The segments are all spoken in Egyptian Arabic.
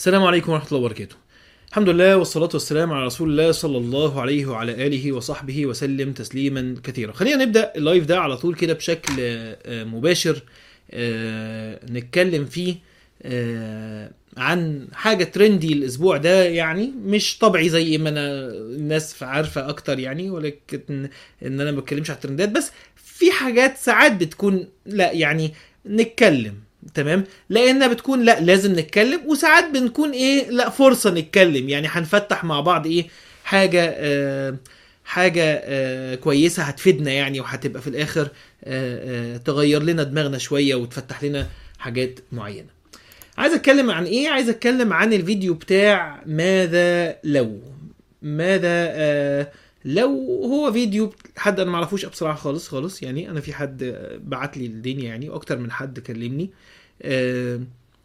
السلام عليكم ورحمة الله وبركاته. الحمد لله والصلاة والسلام على رسول الله صلى الله عليه وعلى آله وصحبه وسلم تسليما كثيرا. خلينا نبدأ اللايف ده على طول كده بشكل آه، مباشر آه، نتكلم فيه آه، عن حاجة ترندي الأسبوع ده يعني مش طبعي زي ما أنا الناس عارفة أكتر يعني ولكن إن أنا ما بتكلمش على الترندات بس في حاجات ساعات بتكون لا يعني نتكلم تمام لانها بتكون لا لازم نتكلم وساعات بنكون ايه لا فرصه نتكلم يعني هنفتح مع بعض ايه حاجه آه حاجه آه كويسه هتفيدنا يعني وهتبقى في الاخر آه آه تغير لنا دماغنا شويه وتفتح لنا حاجات معينه عايز اتكلم عن ايه عايز اتكلم عن الفيديو بتاع ماذا لو ماذا آه لو هو فيديو حد انا معرفوش بصراحه خالص خالص يعني انا في حد بعت لي الدنيا يعني واكتر من حد كلمني آه،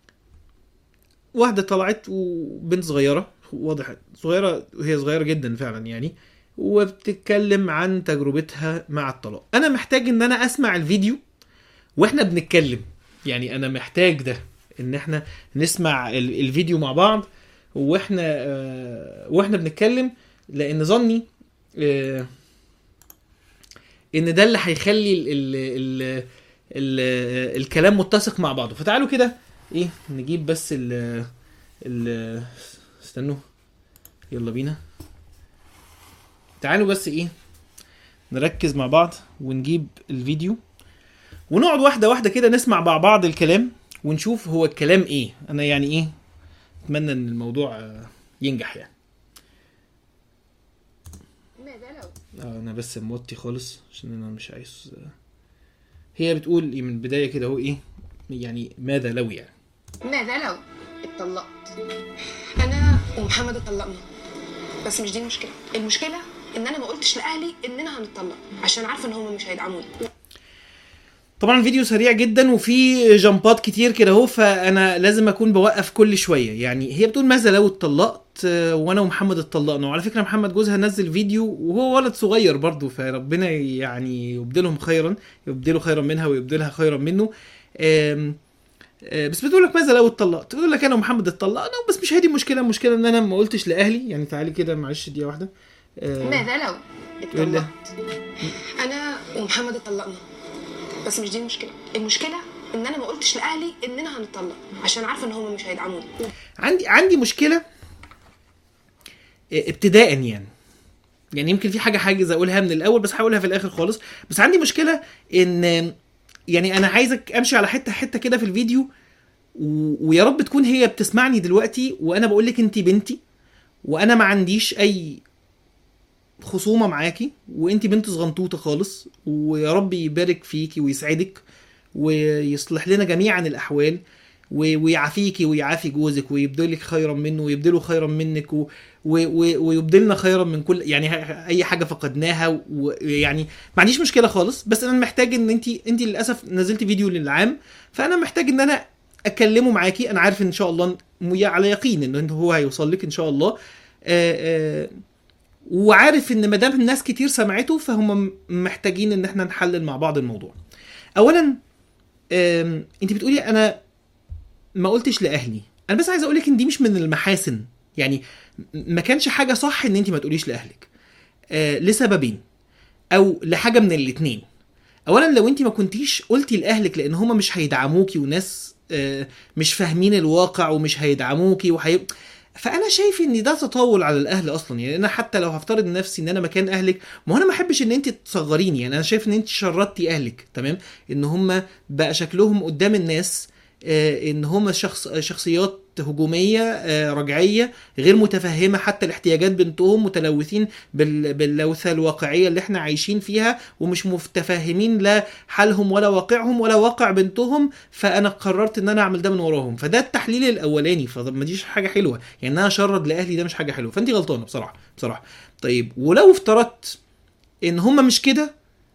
واحده طلعت وبنت صغيره واضح صغيره وهي صغيره جدا فعلا يعني وبتتكلم عن تجربتها مع الطلاق انا محتاج ان انا اسمع الفيديو واحنا بنتكلم يعني انا محتاج ده ان احنا نسمع ال- الفيديو مع بعض واحنا آه، واحنا بنتكلم لان ظني آه، ان ده اللي هيخلي ال ال ال ال الكلام متسق مع بعضه فتعالوا كده ايه نجيب بس ال ال استنوا يلا بينا تعالوا بس ايه نركز مع بعض ونجيب الفيديو ونقعد واحده واحده كده نسمع مع بعض الكلام ونشوف هو الكلام ايه انا يعني ايه اتمنى ان الموضوع آه، ينجح يعني ماذا لو آه، انا بس موطي خالص عشان انا مش عايز هي بتقول إيه من البدايه كده هو ايه يعني ماذا لو يعني ماذا لو اتطلقت انا ومحمد اتطلقنا بس مش دي المشكله المشكله ان انا ما قلتش لاهلي اننا هنتطلق عشان عارفه ان هم مش هيدعموني طبعا الفيديو سريع جدا وفي جامبات كتير كده اهو فانا لازم اكون بوقف كل شويه يعني هي بتقول ماذا لو اتطلقت آه، وانا ومحمد اتطلقنا وعلى فكره محمد جوزها نزل فيديو وهو ولد صغير برضه فربنا يعني يبدلهم خيرا يبدله خيرا منها ويبدلها خيرا منه آم، آه، بس بتقول لك ماذا لو اتطلقت بتقول لك انا ومحمد اتطلقنا بس مش هي دي المشكله المشكله ان انا ما قلتش لاهلي يعني تعالي كده معلش دقيقه واحده آه، ماذا لو تقول لي. اتطلقت انا ومحمد اتطلقنا بس مش دي المشكله المشكله ان انا ما قلتش لاهلي اننا هنتطلق عشان عارفه ان هم مش هيدعموني عندي عندي مشكله ابتداء يعني يعني يمكن في حاجه حاجز اقولها من الاول بس هقولها في الاخر خالص بس عندي مشكله ان يعني انا عايزك امشي على حته حته كده في الفيديو و... ويا رب تكون هي بتسمعني دلوقتي وانا بقول لك انت بنتي وانا ما عنديش اي خصومه معاكي وانت بنت صغنطوطه خالص ويا رب يبارك فيكي ويسعدك ويصلح لنا جميعا الاحوال و- ويعافيكي ويعافي جوزك ويبدلك خيرا منه ويبدله خيرا منك و... و... و... ويبدلنا خيرا من كل يعني ه- اي حاجه فقدناها ويعني ما عنديش مشكله خالص بس انا محتاج ان انت انت للاسف نزلت فيديو للعام فانا محتاج ان انا اكلمه معاكي انا عارف ان شاء الله م- على يقين ان هو هيوصل لك ان شاء الله آه آه وعارف ان ما دام الناس كتير سمعته فهم م- محتاجين ان احنا نحلل مع بعض الموضوع اولا آم، انت بتقولي انا ما قلتش لاهلي انا بس عايز اقول لك ان دي مش من المحاسن يعني م- ما كانش حاجه صح ان انت ما تقوليش لاهلك آه لسببين او لحاجه من الاتنين اولا لو انت ما كنتيش قلتي لاهلك لان هما مش هيدعموكي وناس آه مش فاهمين الواقع ومش هيدعموكي وهي فانا شايف ان ده تطاول على الاهل اصلا يعني انا حتى لو هفترض نفسي ان انا مكان اهلك ما هو انا ما احبش ان انت تصغريني يعني انا شايف ان انت شردتي اهلك تمام ان هم بقى شكلهم قدام الناس آه، ان هم شخص شخصيات هجوميه آه، رجعيه غير متفهمه حتى لاحتياجات بنتهم متلوثين بال- باللوثه الواقعيه اللي احنا عايشين فيها ومش متفهمين لا حالهم ولا واقعهم ولا واقع بنتهم فانا قررت ان انا اعمل ده من وراهم فده التحليل الاولاني فما ديش حاجه حلوه يعني ان انا اشرد لاهلي ده مش حاجه حلوه فانت غلطانه بصراحه بصراحه طيب ولو افترضت ان هم مش كده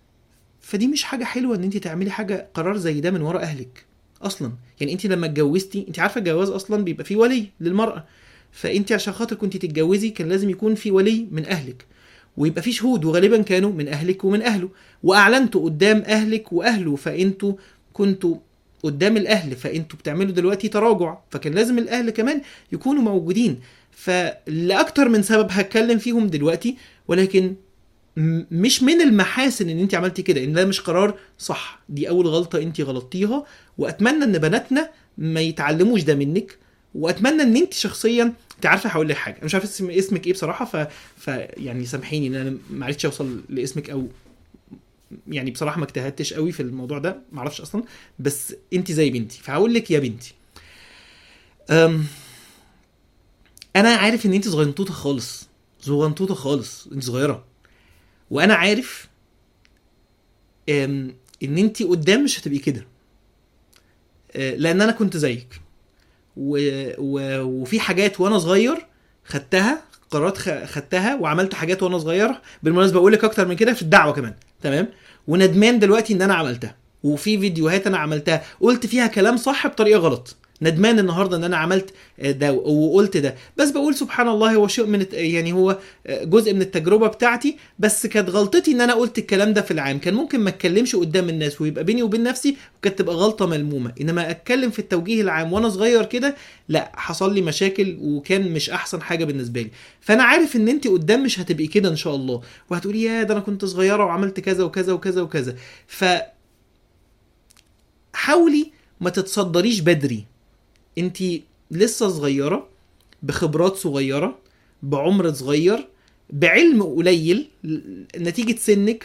فدي مش حاجه حلوه ان انت تعملي حاجه قرار زي ده من ورا اهلك اصلا يعني انت لما اتجوزتي انت عارفه الجواز اصلا بيبقى فيه ولي للمراه فانت عشان خاطر كنت تتجوزي كان لازم يكون في ولي من اهلك ويبقى في شهود وغالبا كانوا من اهلك ومن اهله واعلنتوا قدام اهلك واهله فانتوا كنتوا قدام الاهل فانتوا بتعملوا دلوقتي تراجع فكان لازم الاهل كمان يكونوا موجودين فلاكتر من سبب هتكلم فيهم دلوقتي ولكن م- مش من المحاسن ان انت عملتي كده ان ده مش قرار صح دي اول غلطه انت غلطتيها واتمنى ان بناتنا ما يتعلموش ده منك واتمنى ان انت شخصيا انت عارفه هقول لك حاجه انا مش عارف اسم اسمك ايه بصراحه ف... ف يعني سامحيني ان انا ما عرفتش اوصل لاسمك او يعني بصراحه ما اجتهدتش قوي في الموضوع ده ما اعرفش اصلا بس انت زي بنتي فهقول لك يا بنتي أم... انا عارف ان انت صغنطوطه خالص صغنطوطه خالص انت صغيره وانا عارف أم... ان انت قدام مش هتبقي كده أه، لان انا كنت زيك و... و... وفي حاجات وانا صغير خدتها قرارات خ... خدتها وعملت حاجات وانا صغير بالمناسبه اقول لك اكتر من كده في الدعوه كمان تمام وندمان دلوقتي ان انا عملتها وفي فيديوهات انا عملتها قلت فيها كلام صح بطريقه غلط ندمان النهارده ان انا عملت ده وقلت ده بس بقول سبحان الله هو شيء من الت- يعني هو جزء من التجربه بتاعتي بس كانت غلطتي ان انا قلت الكلام ده في العام كان ممكن ما اتكلمش قدام الناس ويبقى بيني وبين نفسي وكانت تبقى غلطه ملمومه انما اتكلم في التوجيه العام وانا صغير كده لا حصل لي مشاكل وكان مش احسن حاجه بالنسبه لي فانا عارف ان انت قدام مش هتبقي كده ان شاء الله وهتقولي يا ده انا كنت صغيره وعملت كذا وكذا وكذا وكذا ف حاولي ما تتصدريش بدري انت لسه صغيره بخبرات صغيره بعمر صغير بعلم قليل نتيجه سنك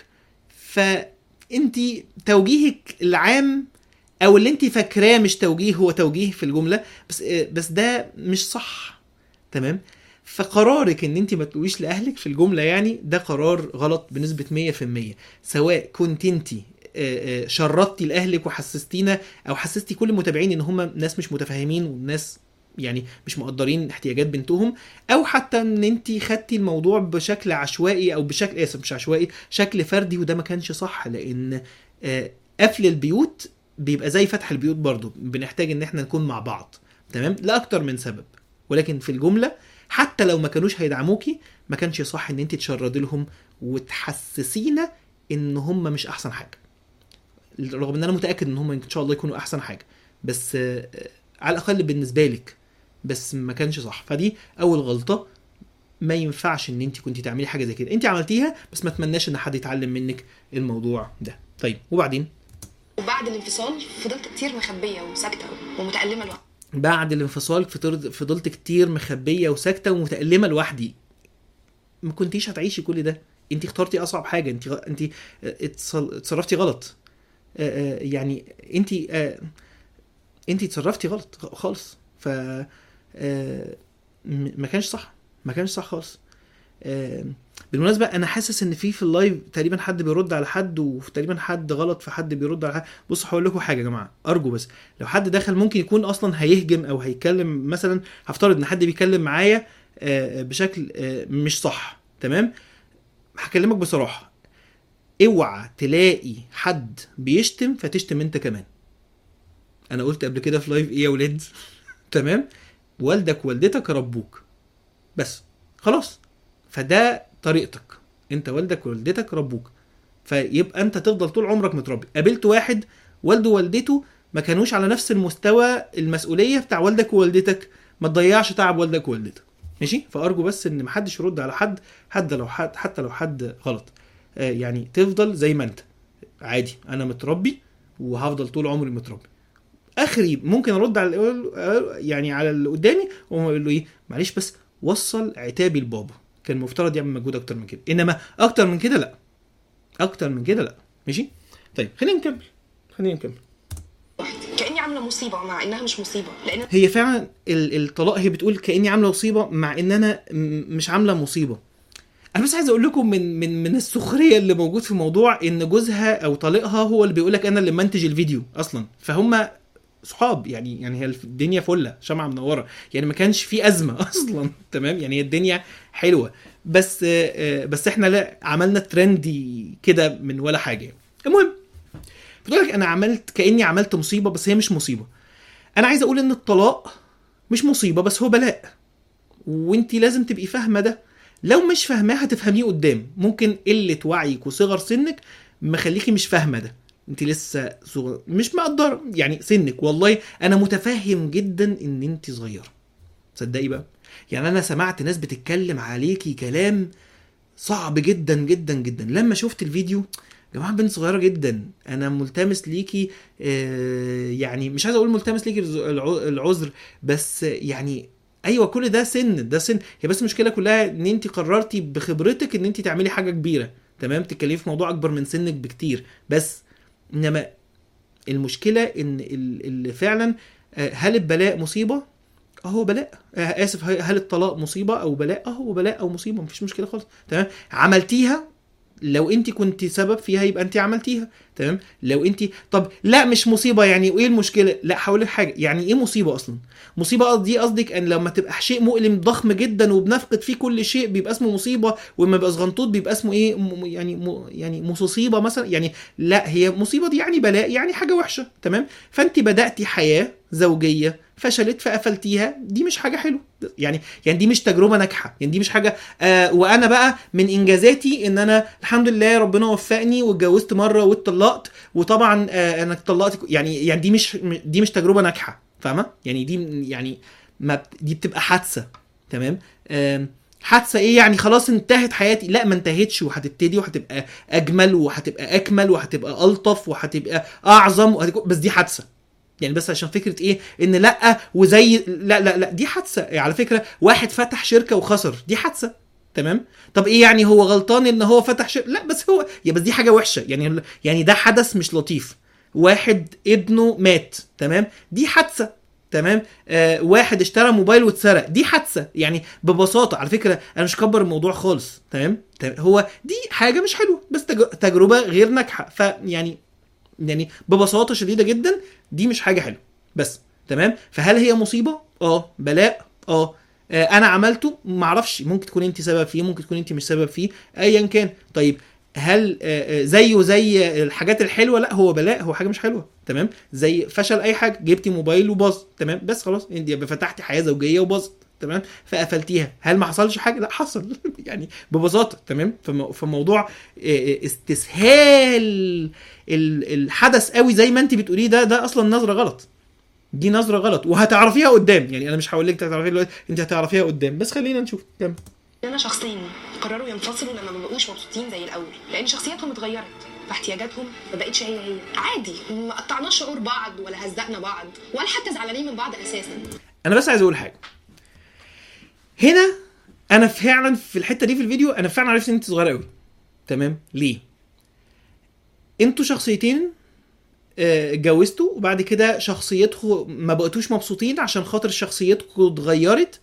فانت توجيهك العام او اللي انت فاكراه مش توجيه هو توجيه في الجمله بس بس ده مش صح تمام فقرارك ان انت ما تقوليش لاهلك في الجمله يعني ده قرار غلط بنسبه 100% سواء كنت انت شردتي لاهلك وحسستينا او حسستي كل المتابعين ان هم ناس مش متفاهمين والناس يعني مش مقدرين احتياجات بنتهم او حتى ان انت خدتي الموضوع بشكل عشوائي او بشكل اسف مش عشوائي شكل فردي وده ما كانش صح لان آه، قفل البيوت بيبقى زي فتح البيوت برضو بنحتاج ان احنا نكون مع بعض تمام لاكتر من سبب ولكن في الجمله حتى لو ما كانوش هيدعموكي ما كانش صح ان انت تشردي لهم وتحسسينا ان هم مش احسن حاجه رغم ان انا متاكد ان هم ان شاء الله يكونوا احسن حاجه بس آه، آه، على الاقل بالنسبه لك بس ما كانش صح فدي اول غلطه ما ينفعش ان انت كنت تعملي حاجه زي كده انت عملتيها بس ما اتمناش ان حد يتعلم منك الموضوع ده طيب وبعدين وبعد الانفصال فضلت كتير مخبيه وساكته ومتالمه لوحدي بعد الانفصال فضلت فضلت كتير مخبيه وساكته ومتالمه لوحدي ما كنتيش هتعيشي كل ده انت اخترتي اصعب حاجه انت غ- انت اتصل- اتصرفتي غلط آه، آه، يعني انت آه، انت اتصرفتي غلط غ- خالص ف آه، م- ما كانش صح ما كانش صح خالص آه، بالمناسبة أنا حاسس إن في في اللايف تقريبا حد بيرد على حد وتقريبا حد غلط في حد بيرد على حد بصوا هقول لكم حاجة يا جماعة أرجو بس لو حد دخل ممكن يكون أصلا هيهجم أو هيتكلم مثلا هفترض إن حد بيتكلم معايا آه، بشكل آه، مش صح تمام هكلمك بصراحة اوعى تلاقي حد بيشتم فتشتم انت كمان انا قلت قبل كده في لايف ايه يا ولاد تمام والدك ووالدتك ربوك بس خلاص فده طريقتك انت والدك ووالدتك ربوك فيبقى انت تفضل طول عمرك متربي قابلت واحد والده ووالدته ما كانوش على نفس المستوى المسؤوليه بتاع والدك ووالدتك ما تضيعش تعب والدك ووالدتك ماشي فارجو بس ان محدش يرد على حد حد لو حد حتى لو حد غلط آه، يعني تفضل زي ما انت عادي انا متربي وهفضل طول عمري متربي اخري ممكن ارد على اللي- يعني على اللي قدامي واقول له ايه معلش بس وصل عتابي لبابا كان المفترض يعمل مجهود اكتر من كده انما اكتر من كده لا اكتر من كده لا ماشي طيب خلينا نكمل خلينا نكمل كاني عامله مصيبه مع انها مش مصيبه لان هي فعلا ال- الطلاق هي بتقول كاني عامله مصيبه مع ان انا م- مش عامله مصيبه انا بس عايز اقول لكم من من من السخريه اللي موجود في الموضوع ان جوزها او طليقها هو اللي بيقول لك انا اللي منتج الفيديو اصلا فهم صحاب يعني يعني هي الدنيا فله شمعه منوره يعني ما كانش في ازمه اصلا تمام يعني هي الدنيا حلوه بس آه، بس احنا لا عملنا ترندي كده من ولا حاجه يعني. المهم بتقول لك انا عملت كاني عملت مصيبه بس هي مش مصيبه انا عايز اقول ان الطلاق مش مصيبه بس هو بلاء وانت لازم تبقي فاهمه ده لو مش فاهماه هتفهميه قدام ممكن قله وعيك وصغر سنك مخليكي مش فاهمه ده انت لسه صغير مش مقدره يعني سنك والله انا متفهم جدا ان انت صغيره تصدقي بقى يعني انا سمعت ناس بتتكلم عليكي كلام صعب جدا جدا جدا لما شفت الفيديو يا جماعه بنت صغيره جدا انا ملتمس ليكي آه، يعني مش عايز اقول ملتمس ليكي الع- العذر بس يعني ايوه كل ده سن ده سن هي بس المشكله كلها ان انت قررتي بخبرتك ان انت تعملي حاجه كبيره تمام تتكلمي في موضوع اكبر من سنك بكتير بس انما المشكله ان ال- اللي فعلا آه، هل البلاء مصيبه اه هو بلاء آه، اسف هل الطلاق مصيبه او بلاء اه هو بلاء او مصيبه مفيش مشكله خالص تمام عملتيها لو انت كنت سبب فيها يبقى انت عملتيها تمام لو انت طب لا مش مصيبه يعني وايه المشكله لا هقول لك حاجه يعني ايه مصيبه اصلا مصيبه دي قصدك ان لما تبقى شيء مؤلم ضخم جدا وبنفقد فيه كل شيء بيبقى اسمه مصيبه ولما يبقى صغنطوط بيبقى اسمه ايه م- يعني م- يعني مصيبه مثلا يعني لا هي مصيبه دي يعني بلاء يعني حاجه وحشه تمام فانت بداتي حياه زوجيه فشلت فقفلتيها دي مش حاجه حلوه يعني يعني دي مش تجربه ناجحه يعني دي مش حاجه آه وانا بقى من انجازاتي ان انا الحمد لله ربنا وفقني واتجوزت مره واتطلقت وطبعا آه انا اتطلقت يعني يعني دي مش دي مش تجربه ناجحه فاهمه يعني دي يعني ما بت- دي بتبقى حادثه تمام آم، حادثه ايه يعني خلاص انتهت حياتي لا ما انتهتش وهتبتدي وهتبقى اجمل وهتبقى اكمل وهتبقى الطف وهتبقى اعظم وهتكون بس دي حادثه يعني بس عشان فكره ايه ان لا وزي لا لا لا دي حادثه على فكره واحد فتح شركه وخسر دي حادثه تمام طب ايه يعني هو غلطان ان هو فتح شركه لا بس هو يا بس دي حاجه وحشه يعني يعني ده حدث مش لطيف واحد ابنه مات تمام دي حادثه تمام آه واحد اشترى موبايل واتسرق دي حادثه يعني ببساطه على فكره انا مش كبر الموضوع خالص تمام تمام؟ هو دي حاجه مش حلوه بس تج- تجربه غير ناجحه فيعني يعني ببساطه شديده جدا دي مش حاجه حلوه بس تمام فهل هي مصيبه اه بلاء اه آه، انا عملته معرفش ممكن تكون انت سبب فيه ممكن تكون انت مش سبب فيه ايا كان طيب هل آه، آه، زيه زي الحاجات الحلوه لا هو بلاء هو حاجه مش حلوه تمام زي فشل اي حاجه جبتي موبايل وباظ تمام بس خلاص انت يبقى فتحتي حياه زوجيه وباظت تمام فقفلتيها هل ما حصلش حاجه لا حصل يعني ببساطه تمام فمو- فموضوع آه، استسهال ال- الحدث قوي زي ما انت بتقوليه ده ده اصلا نظره غلط دي نظره غلط وهتعرفيها قدام يعني انا مش هقول لك هتعرفيها دلوقتي انت هتعرفيها قدام بس خلينا نشوف كمل انا شخصين قرروا ينفصلوا لما ما بقوش مبسوطين زي الاول لان شخصياتهم اتغيرت فاحتياجاتهم ما بقتش هي هي عادي ما قطعناش شعور بعض ولا هزقنا بعض ولا حتى زعلانين من بعض اساسا انا بس عايز اقول حاجه هنا انا فعلا في الحته دي في الفيديو انا فعلا عرفت ان انت صغيره قوي تمام ليه انتوا شخصيتين آه، اتجوزتوا وبعد كده شخصيتكم ما بقيتوش مبسوطين عشان خاطر شخصيتكم اتغيرت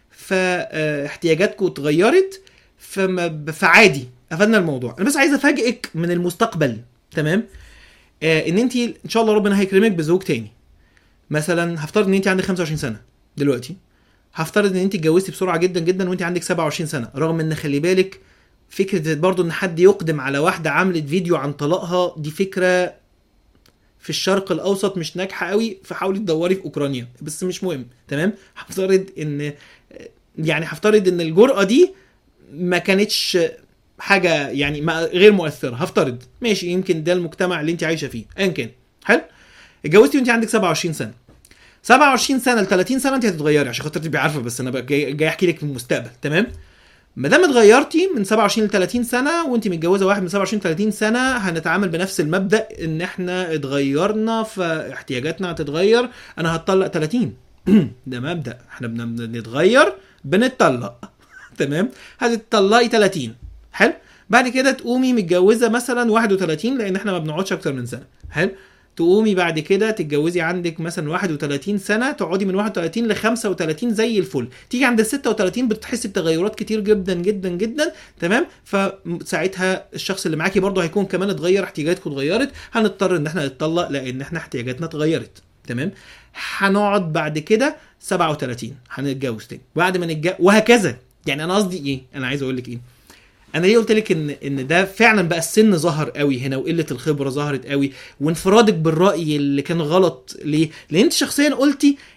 فاحتياجاتكم اتغيرت فما فعادي قفلنا الموضوع انا بس عايز افاجئك من المستقبل تمام آه ان انت ان شاء الله ربنا هيكرمك بزوج تاني مثلا هفترض ان انت عندك 25 سنه دلوقتي هفترض ان انت اتجوزتي بسرعه جدا جدا وانت عندك 27 سنه رغم ان خلي بالك فكره برضو ان حد يقدم على واحده عملت فيديو عن طلاقها دي فكره في الشرق الاوسط مش ناجحه قوي فحاولي تدوري في اوكرانيا بس مش مهم تمام هفترض ان يعني هفترض ان الجرأه دي ما كانتش حاجه يعني ما غير مؤثره هفترض ماشي يمكن ده المجتمع اللي انت عايشه فيه ايا كان حلو اتجوزتي وانت عندك 27 سنه 27 سنه ل 30 سنه انت هتتغيري عشان خاطر تبقي عارفه بس انا بقى جاي, جاي احكي لك في المستقبل تمام ما دام اتغيرتي من 27 ل 30 سنه وانت متجوزه واحد من 27 ل 30 سنه هنتعامل بنفس المبدا ان احنا اتغيرنا فاحتياجاتنا هتتغير انا هتطلق 30 ده مبدا احنا بن- بنتغير بنتطلق تمام هتطلقي 30 حلو بعد كده تقومي متجوزه مثلا 31 لان احنا ما بنقعدش اكتر من سنه حلو تقومي بعد كده تتجوزي عندك مثلا 31 سنه تقعدي من 31 ل 35 زي الفل تيجي عند ال 36 بتحسي بتغيرات كتير جدا جدا جدا تمام فساعتها الشخص اللي معاكي برضه هيكون كمان اتغير احتياجاتكم اتغيرت هنضطر ان احنا نتطلق لان احنا احتياجاتنا اتغيرت تمام هنقعد بعد كده 37 هنتجوز تاني بعد ما نتجوز وهكذا يعني انا قصدي ايه انا عايز اقول لك ايه انا ليه قلت لك ان ان ده فعلا بقى السن ظهر قوي هنا وقله الخبره ظهرت قوي وانفرادك بالراي اللي كان غلط ليه لان انت شخصيا قلتي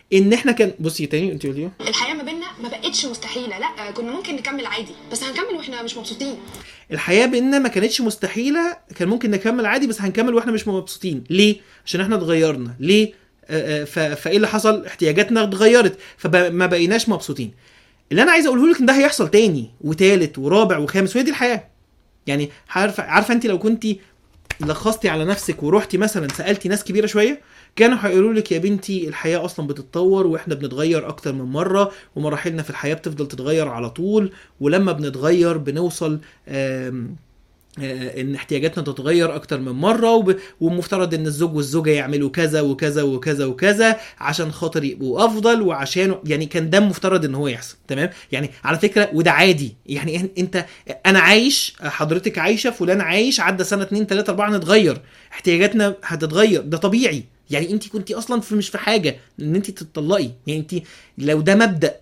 ان احنا كان بصي تاني انت قولي إيه؟ الحياه ما بيننا ما بقتش مستحيله لا كنا ممكن نكمل عادي بس هنكمل واحنا مش مبسوطين الحياه بينا ما كانتش مستحيله كان ممكن نكمل عادي بس هنكمل واحنا مش مبسوطين ليه عشان احنا اتغيرنا ليه آه، آه، ف- فايه اللي حصل احتياجاتنا اتغيرت فما بقيناش مبسوطين اللي انا عايز اقوله لك ان ده هيحصل تاني وتالت ورابع وخامس وهي دي الحياه يعني عارفه عارفه انت لو كنت لخصتي على نفسك ورحتي مثلا سالتي ناس كبيره شويه كانوا هيقولوا لك يا بنتي الحياه اصلا بتتطور واحنا بنتغير اكتر من مره ومراحلنا في الحياه بتفضل تتغير على طول ولما بنتغير بنوصل آم، آه، ان احتياجاتنا تتغير اكتر من مره وب... ومفترض ان الزوج والزوجه يعملوا كذا وكذا وكذا وكذا عشان خاطر يبقوا افضل وعشان يعني كان ده مفترض ان هو يحصل تمام يعني على فكره وده عادي يعني إن- انت انا عايش حضرتك عايشه فلان عايش عدى سنه 2 3 4 نتغير احتياجاتنا هتتغير ده طبيعي يعني انت كنت اصلا في مش في حاجه ان انت تتطلقي يعني انت لو ده مبدا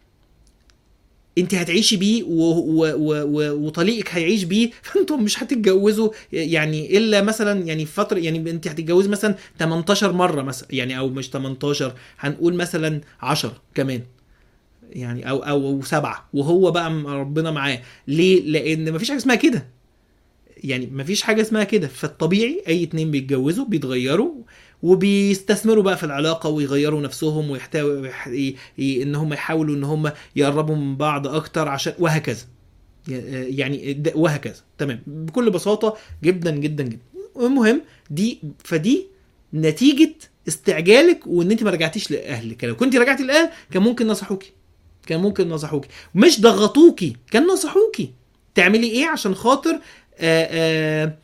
انت هتعيشي بيه و... و... و... و... وطليقك هيعيش بيه فانتم مش هتتجوزوا يعني الا مثلا يعني في فتره يعني انت هتتجوزي مثلا 18 مره مثلا يعني او مش 18 هنقول مثلا 10 كمان يعني او او أو سبعه وهو بقى م- ربنا معاه ليه؟ لان مفيش حاجه اسمها كده يعني مفيش حاجه اسمها كده فالطبيعي اي اتنين بيتجوزوا بيتغيروا وبيستثمروا بقى في العلاقه ويغيروا نفسهم ويحتاجوا يح- ي- ي- ان هم يحاولوا ان هم يقربوا من بعض اكتر عشان وهكذا يعني ده- وهكذا تمام بكل بساطه جدا جدا جدا المهم دي فدي نتيجه استعجالك وان انت ما رجعتيش لاهلك لو كنت رجعتي لاهل كان ممكن نصحوكي كان ممكن نصحوكي مش ضغطوكي كان نصحوكي تعملي ايه عشان خاطر آآ آآ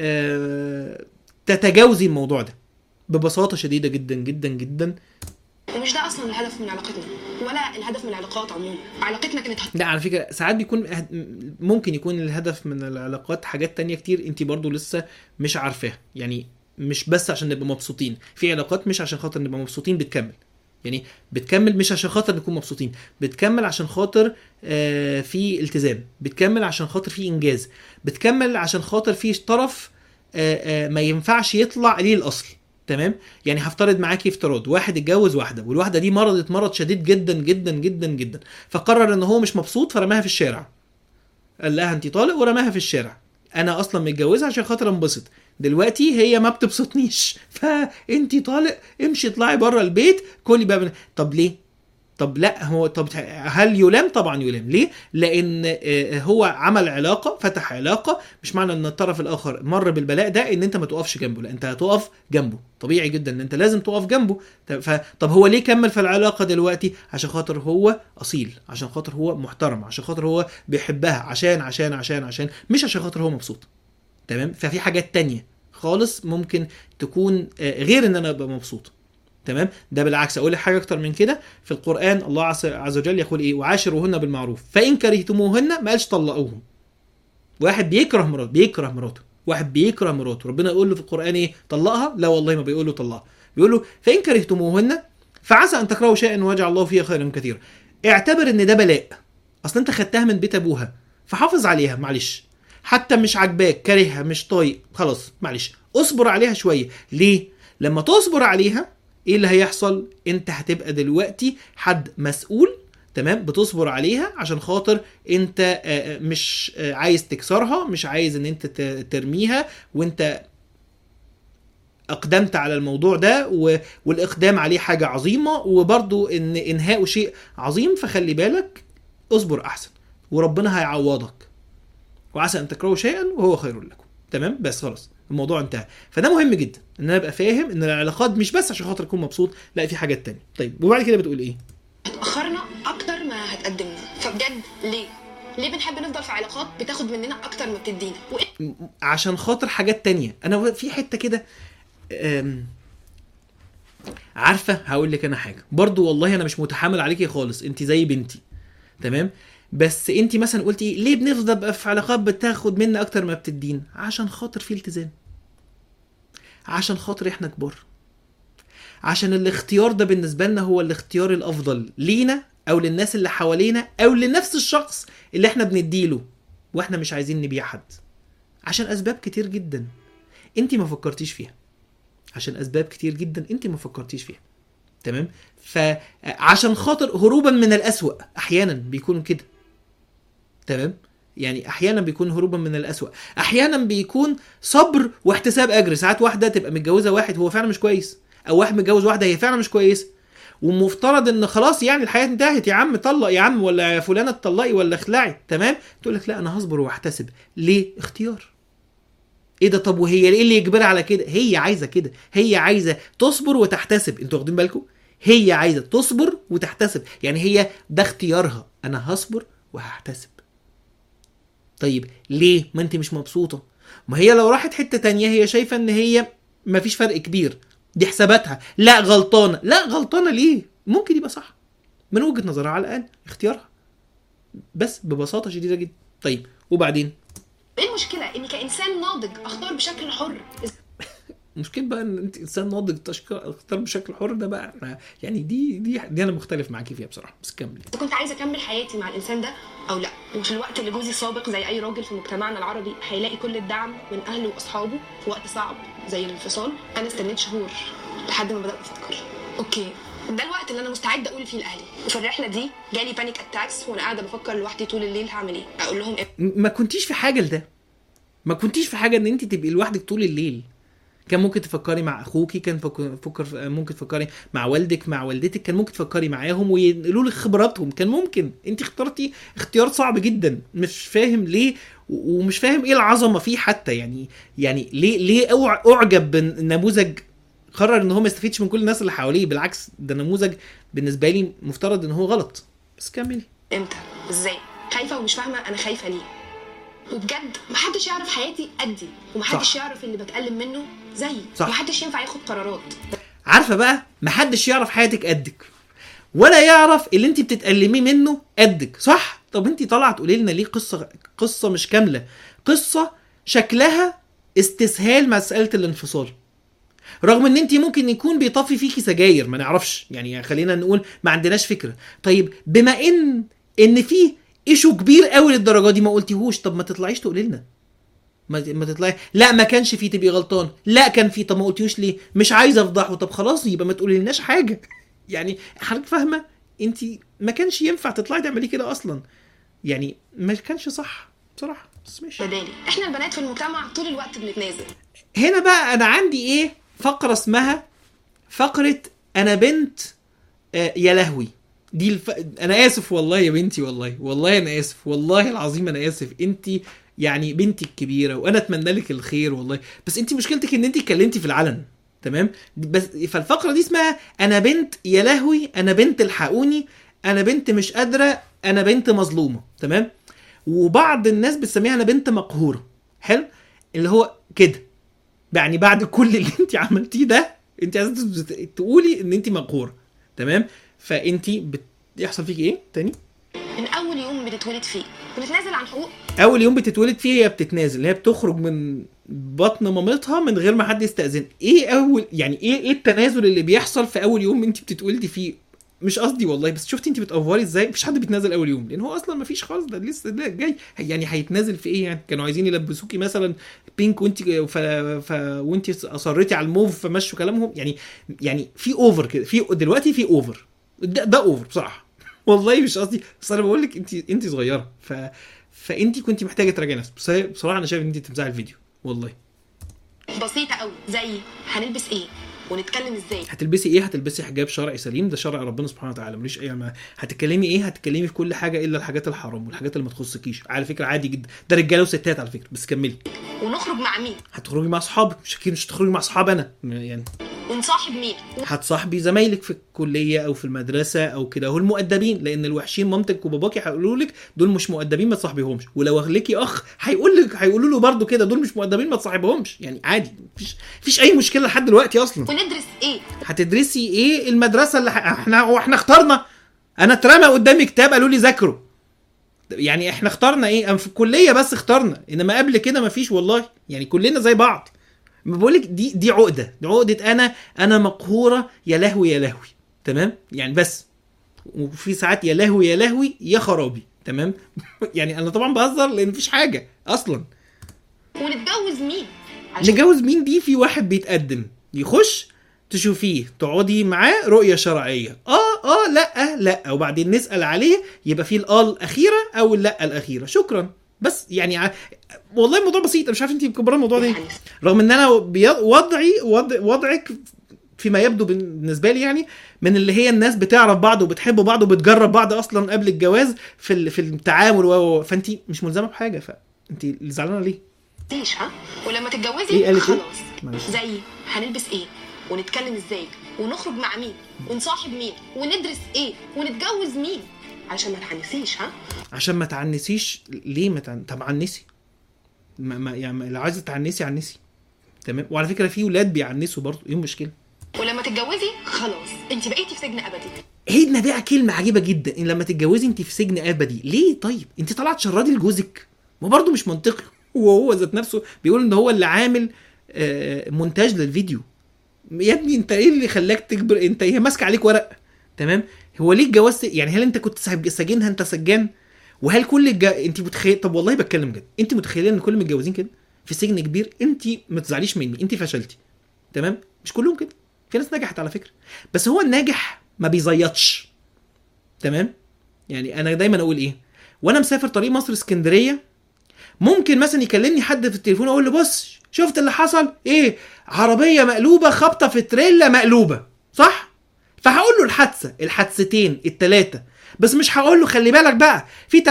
آآ تتجاوزي الموضوع ده ببساطه شديده جدا جدا جدا ومش ده اصلا الهدف من علاقتنا ولا الهدف من العلاقات عموما علاقتنا كانت هت- لا على فكره ساعات بيكون أه- ممكن يكون الهدف من العلاقات حاجات تانية كتير انت برضو لسه مش عارفاها يعني مش بس عشان نبقى مبسوطين في علاقات مش عشان خاطر نبقى مبسوطين بتكمل يعني بتكمل مش عشان خاطر نكون مبسوطين بتكمل عشان خاطر آه في التزام بتكمل عشان خاطر في انجاز بتكمل عشان خاطر في طرف آه آه ما ينفعش يطلع قليل الاصل تمام يعني هفترض معاكي افتراض واحد اتجوز واحده والواحده دي مرضت مرض شديد جدا جدا جدا جدا فقرر ان هو مش مبسوط فرماها في الشارع قال لها انت طالق ورماها في الشارع انا اصلا متجوزها عشان خاطر انبسط دلوقتي هي ما بتبسطنيش فانت طالق امشي اطلعي بره البيت كلي بقى من... طب ليه طب لا هو طب هل يلام طبعا يلام ليه لان آه، هو عمل علاقه فتح علاقه مش معنى ان الطرف الاخر مر بالبلاء ده ان انت ما تقفش جنبه لا انت هتقف جنبه طبيعي جدا ان انت لازم تقف جنبه طب- ف- طب هو ليه كمل في العلاقه دلوقتي عشان خاطر هو اصيل عشان خاطر هو محترم عشان خاطر هو بيحبها عشان عشان عشان عشان مش عشان خاطر هو مبسوط تمام ففي حاجات تانية خالص ممكن تكون آه، غير ان انا ابقى مبسوط تمام ده بالعكس اقول لك حاجه اكتر من كده في القران الله عز عز وجل يقول ايه وعاشروهن بالمعروف فان كرهتموهن ما قالش طلقوهم واحد بيكره مراته بيكره مراته واحد بيكره مراته ربنا يقول له في القران ايه طلقها لا والله ما بيقول له طلقها بيقول له فان كرهتموهن فعسى ان تكرهوا شيئا ويجعل الله فيه خيرا كثيرا اعتبر ان ده بلاء اصل انت خدتها من بيت ابوها فحافظ عليها معلش حتى مش عاجباك كارهها مش طايق خلاص معلش اصبر عليها شويه ليه لما تصبر عليها ايه اللي هيحصل انت هتبقى دلوقتي حد مسؤول تمام بتصبر عليها عشان خاطر انت آه، آه، مش آه، عايز تكسرها مش عايز ان انت ت- ترميها وانت اقدمت على الموضوع ده و... والاقدام عليه حاجه عظيمه وبرضو ان انهاء شيء عظيم فخلي بالك اصبر احسن وربنا هيعوضك وعسى ان تكرهوا شيئا وهو خير لكم تمام بس خلاص الموضوع انتهى فده مهم جدا ان انا ابقى فاهم ان العلاقات مش بس عشان خاطر اكون مبسوط لا في حاجات تانية طيب وبعد كده بتقول ايه هتاخرنا اكتر ما هتقدمنا فبجد ليه ليه بنحب نفضل في علاقات بتاخد مننا اكتر ما بتدينا وايه م- عشان خاطر حاجات تانية انا في حته كده أم، عارفه هقول لك انا حاجه برضو والله انا مش متحامل عليكي خالص انت زي بنتي تمام بس انت مثلا قلتي ليه بنفضل بقى في علاقات بتاخد منا اكتر ما بتدينا عشان خاطر في التزام عشان خاطر احنا كبار عشان الاختيار ده بالنسبه لنا هو الاختيار الافضل لينا او للناس اللي حوالينا او لنفس الشخص اللي احنا بنديله واحنا مش عايزين نبيع حد عشان اسباب كتير جدا انت ما فكرتيش فيها عشان اسباب كتير جدا انت ما فكرتيش فيها تمام فعشان خاطر هروبا من الأسوأ احيانا بيكونوا كده تمام يعني احيانا بيكون هروبا من الأسوأ احيانا بيكون صبر واحتساب اجر ساعات واحده تبقى متجوزه واحد هو فعلا مش كويس او واحد متجوز واحده هي فعلا مش كويسه ومفترض ان خلاص يعني الحياه انتهت يا عم طلق يا عم ولا يا فلانه اتطلقي ولا اخلعي تمام تقول لك لا انا هصبر واحتسب ليه اختيار ايه ده طب وهي ايه اللي يجبرها على كده هي عايزه كده هي عايزه تصبر وتحتسب انتوا واخدين بالكم هي عايزه تصبر وتحتسب يعني هي ده اختيارها انا هصبر وهحتسب طيب ليه ما انت مش مبسوطه ما هي لو راحت حته تانية هي شايفه ان هي مفيش فرق كبير دي حساباتها لا غلطانه لا غلطانه ليه ممكن يبقى صح من وجهه نظرها على الاقل اختيارها بس ببساطه شديده جدا طيب وبعدين ايه المشكله اني كانسان ناضج اختار بشكل حر مشكلة بقى ان انت انسان ناضج تشك- تختار بشكل حر ده بقى احنا يعني دي دي دي انا مختلف معاكي فيها بصراحه بس كملي اذا كنت عايزه اكمل حياتي مع الانسان ده او لا وفي الوقت اللي جوزي سابق زي اي راجل في مجتمعنا العربي هيلاقي كل الدعم من اهله واصحابه في وقت صعب زي الانفصال انا استنيت شهور لحد ما بدات افكر اوكي ده الوقت اللي انا مستعده اقول فيه لاهلي وفي الرحله دي جالي بانيك اتاكس وانا قاعده بفكر لوحدي طول الليل هعمل ايه اقول لهم إيه؟ م- ما كنتيش في حاجه لده ما كنتيش في حاجه ان انت تبقي لوحدك طول الليل كان ممكن تفكري مع اخوكي كان فك- فكر ممكن تفكري مع والدك مع والدتك كان ممكن تفكري معاهم وينقلوا لك خبراتهم كان ممكن انت اخترتي اختيار صعب جدا مش فاهم ليه و- ومش فاهم ايه العظمه فيه حتى يعني يعني ليه ليه أوع- اعجب بنموذج قرر ان هو ما يستفيدش من كل الناس اللي حواليه بالعكس ده نموذج بالنسبه لي مفترض ان هو غلط بس كملي امتى ازاي خايفه ومش فاهمه انا خايفه ليه وبجد محدش يعرف حياتي قدي ومحدش صح. يعرف اللي بتألم منه زيي صح. ومحدش ينفع ياخد قرارات عارفه بقى محدش يعرف حياتك قدك ولا يعرف اللي انت بتتألميه منه قدك صح طب انت طالعه تقولي لنا ليه قصه قصه مش كامله قصه شكلها استسهال مساله الانفصال رغم ان انت ممكن يكون بيطفي فيكي سجاير ما نعرفش يعني خلينا نقول ما عندناش فكره طيب بما ان ان في ايشو كبير قوي للدرجه دي ما قلتيهوش طب ما تطلعيش تقولي لنا ما ما تطلعي لا ما كانش فيه تبقي غلطان لا كان فيه طب ما قلتيهوش ليه مش عايزه افضحه طب خلاص يبقى ما تقولي لناش حاجه يعني حضرتك فاهمه انت ما كانش ينفع تطلعي تعملي كده اصلا يعني ما كانش صح بصراحه بس ماشي بدالي احنا البنات في المجتمع طول الوقت بنتنازل هنا بقى انا عندي ايه فقره اسمها فقره انا بنت آه يا لهوي دي الف... انا اسف والله يا بنتي والله والله انا اسف والله العظيم انا اسف انت يعني بنتي الكبيره وانا اتمنى لك الخير والله بس انت مشكلتك ان انت اتكلمتي في العلن تمام بس فالفقره دي اسمها انا بنت يا لهوي انا بنت الحقوني انا بنت مش قادره انا بنت مظلومه تمام وبعض الناس بتسميها انا بنت مقهوره حلو اللي هو كده يعني بعد كل اللي انت عملتيه ده انت عايزه تت- تقولي ان انت مقهوره تمام فانت بيحصل فيك ايه تاني من اول يوم بنتولد فيه بنتنازل عن حقوق اول يوم بتتولد فيه هي بتتنازل هي بتخرج من بطن مامتها من غير ما حد يستأذن ايه اول يعني ايه ايه التنازل اللي بيحصل في اول يوم انت بتتولدي فيه مش قصدي والله بس شفتي انت بتأفوري ازاي مفيش حد بيتنازل اول يوم لان هو اصلا مفيش خالص ده لسه ده جاي يعني هيتنازل في ايه يعني كانوا عايزين يلبسوكي مثلا بينك وانت ف... ف... وانت اصريتي على الموف فمشوا كلامهم يعني يعني في اوفر كده في دلوقتي في اوفر ده, ده اوفر بصراحه والله مش قصدي بس انا بقول لك انت انت صغيره ف فانت كنت محتاجه تراجعي نفسك بس هي بصراحه انا شايف ان انت تمسحي الفيديو والله بسيطه قوي زي هنلبس ايه ونتكلم ازاي هتلبسي ايه هتلبسي حجاب شرعي سليم ده شرع ربنا سبحانه وتعالى مليش اي ما هتتكلمي ايه هتتكلمي في كل حاجه الا الحاجات الحرام والحاجات اللي ما تخصكيش على فكره عادي جدا ده رجاله وستات على فكره بس كملي ونخرج مع مين هتخرجي مع اصحابك مش اكيد مش هتخرجي مع اصحاب انا يعني ونصاحب مين هتصاحبي زمايلك في الكليه او في المدرسه او كده هو المؤدبين لان الوحشين مامتك وباباكي هيقولوا لك دول مش مؤدبين ما تصاحبيهمش ولو ليكي اخ هيقول لك هيقولوا له برده كده دول مش مؤدبين ما تصاحبهمش يعني عادي مفيش مفيش اي مشكله لحد دلوقتي اصلا وندرس ايه هتدرسي ايه المدرسه اللي ح... احنا هو احنا اخترنا انا اترمى قدامي كتاب قالوا لي ذاكروا يعني احنا اخترنا ايه أنا في الكليه بس اخترنا انما قبل كده مفيش والله يعني كلنا زي بعض بقول لك دي دي عقده دي عقده انا انا مقهوره يا لهوي يا لهوي تمام يعني بس وفي ساعات يا لهوي يا لهوي يا خرابي تمام يعني انا طبعا بهزر لان مفيش حاجه اصلا ونتجوز مين عشان نتجوز مين دي في واحد بيتقدم يخش تشوفيه تقعدي معاه رؤيه شرعيه اه اه لا لا وبعدين نسال عليه يبقى فيه الاه الاخيره او اللا الاخيره شكرا بس يعني ع- والله الموضوع بسيط أنا مش عارف انت مكبره الموضوع ده ليه. حنيس. رغم ان انا بي- وضعي وضع وضعك فيما يبدو بالنسبه لي يعني من اللي هي الناس بتعرف بعض وبتحب بعض وبتجرب بعض اصلا قبل الجواز في ال- في التعامل و- و- فانت مش ملزمه بحاجه فانت اللي زعلانه ليه؟ ليش ها ولما إيه تتجوزي قالت إيه؟ خلاص معلش. زي هنلبس ايه ونتكلم ازاي ونخرج مع مين ونصاحب مين وندرس ايه ونتجوز مين علشان ما تعنسيش ها عشان ما تعنسيش ليه ما تعنسي طب عنسي ما ما يعني ما- لو عايزه تعنسي عنسي تمام وعلى فكره في ولاد بيعنسوا برضه ايه المشكله؟ ولما تتجوزي خلاص انت بقيتي في سجن ابدي هي بقى كلمه عجيبه جدا ان لما تتجوزي انت في سجن ابدي ليه طيب انت طلعت شرادي لجوزك ما برضه مش منطقي وهو ذات نفسه بيقول ان هو اللي عامل آه، مونتاج للفيديو يا ابني انت ايه اللي خلاك تكبر انت هي ماسكه عليك ورق تمام هو ليه الجواز يعني هل انت كنت سايب- ساجنها انت سجان وهل كل الج... انت متخيل طب والله بتكلم جد انت متخيله ان كل المتجوزين كده في سجن كبير انت ما تزعليش مني انت فشلتي تمام مش كلهم كده في ناس نجحت على فكره بس هو الناجح ما بيزيطش تمام يعني انا دايما اقول ايه وانا مسافر طريق مصر اسكندريه ممكن مثلا يكلمني حد في التليفون اقول له بص شفت اللي حصل ايه عربيه مقلوبه خبطه في تريلا مقلوبه صح فهقول له الحادثه الحادثتين الثلاثه بس مش هقول له خلي بالك بقى في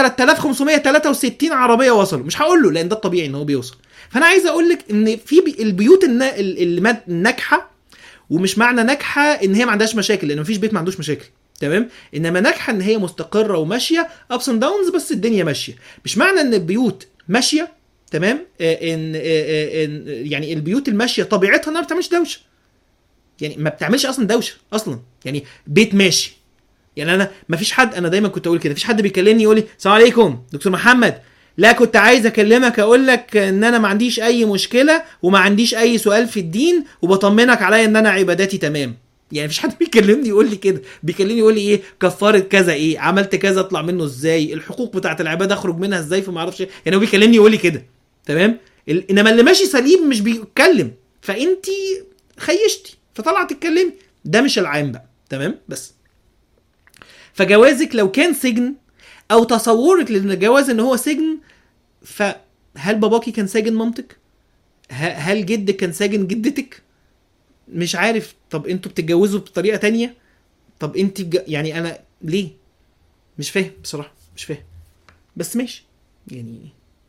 3563 عربيه وصلوا مش هقول له لان ده الطبيعي ان هو بيوصل فانا عايز اقول لك ان في بي- البيوت النا- ال- الم- الناجحه ومش معنى ناجحه ان هي ما عندهاش مشاكل لان مفيش بيت ما عندوش مشاكل تمام انما ناجحه ان هي مستقره وماشيه ابس اند داونز بس الدنيا ماشيه مش معنى ان البيوت ماشيه تمام آه، ان آه، آه، ان يعني البيوت الماشيه طبيعتها انها ما بتعملش دوشه يعني ما بتعملش اصلا دوشه اصلا يعني بيت ماشي يعني انا ما فيش حد انا دايما كنت اقول كده مفيش حد بيكلمني يقول لي السلام عليكم دكتور محمد لا كنت عايز اكلمك اقول لك ان انا ما عنديش اي مشكله وما عنديش اي سؤال في الدين وبطمنك عليا ان انا عباداتي تمام يعني مفيش حد بيكلمني يقول لي كده بيكلمني يقول لي ايه كفاره كذا ايه عملت كذا اطلع منه ازاي الحقوق بتاعه العباده اخرج منها ازاي فما اعرفش إيه. يعني هو بيكلمني يقول لي كده تمام ال- انما اللي ماشي سليم مش بيتكلم فانتي خيشتي فطلع تتكلمي ده مش العام بقى تمام بس فجوازك لو كان سجن او تصورك للجواز ان هو سجن فهل باباكي كان ساجن مامتك ه- هل جدك كان ساجن جدتك مش عارف طب انتوا بتتجوزوا بطريقه تانية طب انت بج... يعني انا ليه مش فاهم بصراحه مش فاهم بس ماشي يعني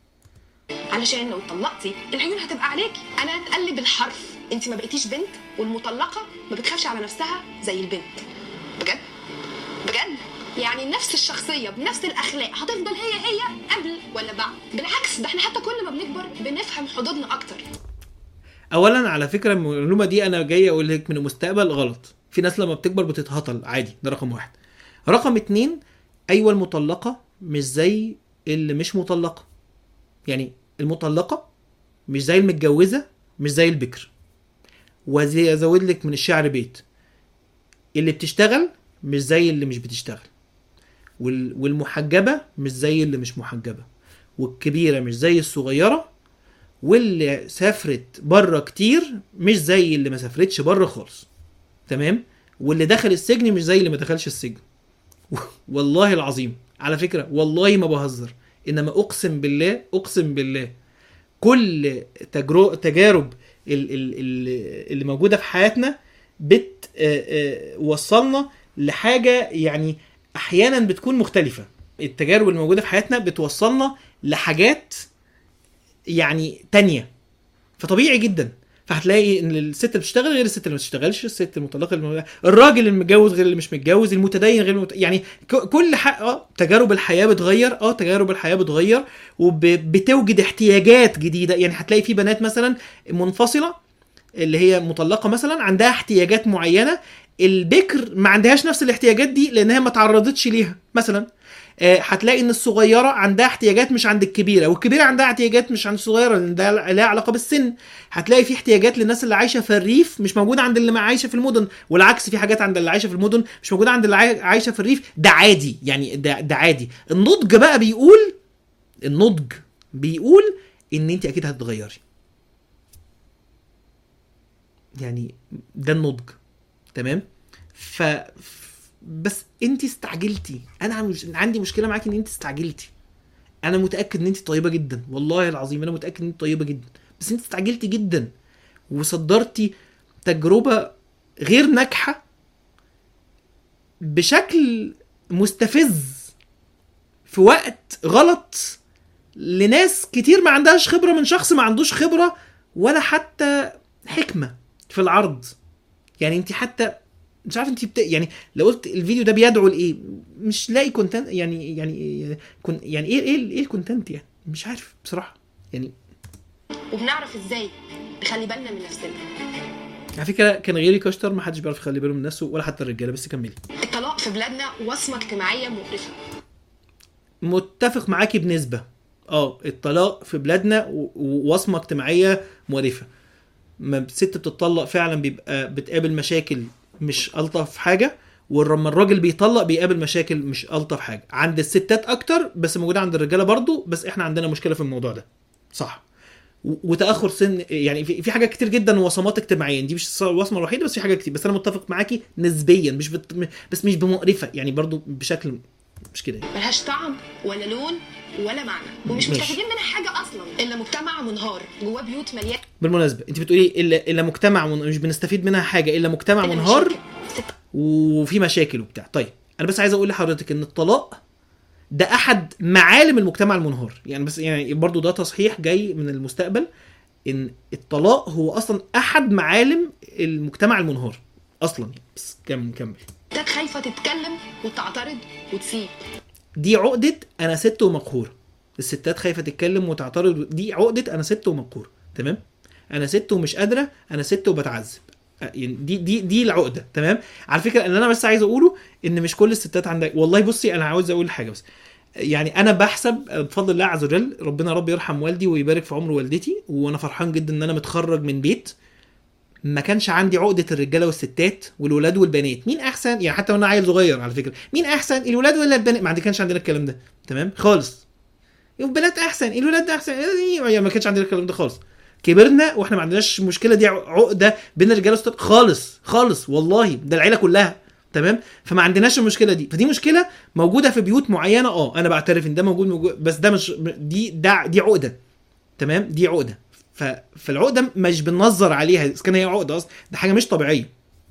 علشان لو اتطلقتي العيون هتبقى عليكي انا هتقلب الحرف انت ما بقيتيش بنت والمطلقه ما بتخافش على نفسها زي البنت بجد بجد يعني نفس الشخصيه بنفس الاخلاق هتفضل هي هي قبل ولا بعد بالعكس ده احنا حتى كل ما بنكبر بنفهم حدودنا اكتر اولا على فكره المعلومه دي انا جاي اقول لك من المستقبل غلط في ناس لما بتكبر بتتهطل عادي ده رقم واحد رقم اتنين ايوه المطلقه مش زي اللي مش مطلقه يعني المطلقه مش زي المتجوزه مش زي البكر وزي ازود لك من الشعر بيت اللي بتشتغل مش زي اللي مش بتشتغل وال- والمحجبه مش زي اللي مش محجبه والكبيره مش زي الصغيره واللي سافرت بره كتير مش زي اللي ما سافرتش بره خالص تمام واللي دخل السجن مش زي اللي ما دخلش السجن والله العظيم على فكره والله ما بهزر انما اقسم بالله اقسم بالله كل تجرو... تجارب ال... ال... ال... اللي موجوده في حياتنا بتوصلنا لحاجه يعني احيانا بتكون مختلفه التجارب اللي موجوده في حياتنا بتوصلنا لحاجات يعني تانية فطبيعي جدا فهتلاقي ان الست اللي بتشتغل غير الست اللي ما بتشتغلش الست المطلقه اللي الراجل المتجوز غير اللي مش متجوز المتدين غير المت... يعني ك- كل حق اه تجارب الحياه بتغير اه تجارب الحياه بتغير وبتوجد احتياجات جديده يعني هتلاقي في بنات مثلا منفصله اللي هي مطلقه مثلا عندها احتياجات معينه البكر ما عندهاش نفس الاحتياجات دي لانها ما تعرضتش ليها مثلا آه، هتلاقي ان الصغيره عندها احتياجات مش عند الكبيره والكبيره عندها احتياجات مش عند الصغيره لان ده لها علاقه بالسن هتلاقي في احتياجات للناس اللي عايشه في الريف مش موجوده عند اللي عايشه في المدن والعكس في حاجات عند اللي عايشه في المدن مش موجوده عند اللي عاي- عايشه في الريف ده عادي يعني ده, ده عادي النضج بقى بيقول النضج بيقول ان انت اكيد هتتغيري يعني ده النضج تمام ف بس انت استعجلتي انا مش... عندي مشكله معاكي ان انت استعجلتي انا متاكد ان انت طيبه جدا والله العظيم انا متاكد ان انت طيبه جدا بس انت استعجلتي جدا وصدرتي تجربه غير ناجحه بشكل مستفز في وقت غلط لناس كتير ما عندهاش خبره من شخص ما عندوش خبره ولا حتى حكمه في العرض يعني انت حتى مش عارف انت بت... يعني لو قلت الفيديو ده بيدعو لايه مش لاقي كونتنت يعني يعني كن... يعني ايه ايه ايه الكونتنت يعني مش عارف بصراحه يعني وبنعرف ازاي نخلي بالنا من نفسنا على فكره كان غيري كشتر ما حدش بيعرف يخلي باله من نفسه ولا حتى الرجاله بس كملي الطلاق في بلادنا وصمه اجتماعيه مقرفه متفق معاكي بنسبه اه الطلاق في بلادنا و- ووصمه اجتماعيه مقرفه ما الست بتطلق فعلا بيبقى بتقابل مشاكل مش الطف حاجه ولما الراجل بيطلق بيقابل مشاكل مش الطف حاجه عند الستات اكتر بس موجوده عند الرجاله برضو بس احنا عندنا مشكله في الموضوع ده صح و- وتاخر سن يعني في في حاجات كتير جدا وصمات اجتماعيه دي مش الوصمه الوحيده بس في حاجات كتير بس انا متفق معاكي نسبيا مش بت... بس مش بمقرفه يعني برضو بشكل مش كده يعني. ملهاش طعم ولا لون ولا معنى ومش ماشي. مستفيدين منها حاجه اصلا الا مجتمع منهار جواه بيوت مليانه بالمناسبه انت بتقولي الا الا مجتمع من... مش بنستفيد منها حاجه الا مجتمع منهار مشاكل. ست- وفي مشاكل وبتاع طيب انا بس عايز اقول لحضرتك ان الطلاق ده احد معالم المجتمع المنهار يعني بس يعني برضو ده تصحيح جاي من المستقبل ان الطلاق هو اصلا احد معالم المجتمع المنهار اصلا يعني بس كمل كمل ستات خايفه تتكلم وتعترض وتسيب دي عقدة أنا ست ومقهورة الستات خايفة تتكلم وتعترض دي عقدة أنا ست ومقهورة تمام أنا ست ومش قادرة أنا ست وبتعذب أه، يعني دي دي دي العقدة تمام على فكرة اللي أنا بس عايز أقوله إن مش كل الستات عندها والله بصي أنا عاوز أقول حاجة بس يعني انا بحسب بفضل الله عز وجل ربنا رب يرحم والدي ويبارك في عمر والدتي وانا فرحان جدا ان انا متخرج من بيت ما كانش عندي عقده الرجاله والستات والولاد والبنات مين احسن يعني حتى وانا عيل صغير على فكره مين احسن الولاد ولا البنات ما عندي كانش عندنا الكلام ده تمام خالص البنات احسن الولاد احسن يعني ما كانش عندنا الكلام ده خالص كبرنا واحنا ما عندناش المشكله دي عقده بين الرجاله والستات خالص خالص والله ده العيله كلها تمام فما عندناش المشكله دي فدي مشكله موجوده في بيوت معينه اه انا بعترف ان ده موجود, موجود بس ده مش دي ده دي عقده تمام دي عقده ف... فالعقده مش بننظر عليها اذا كان هي عقده اصلا ده حاجه مش طبيعيه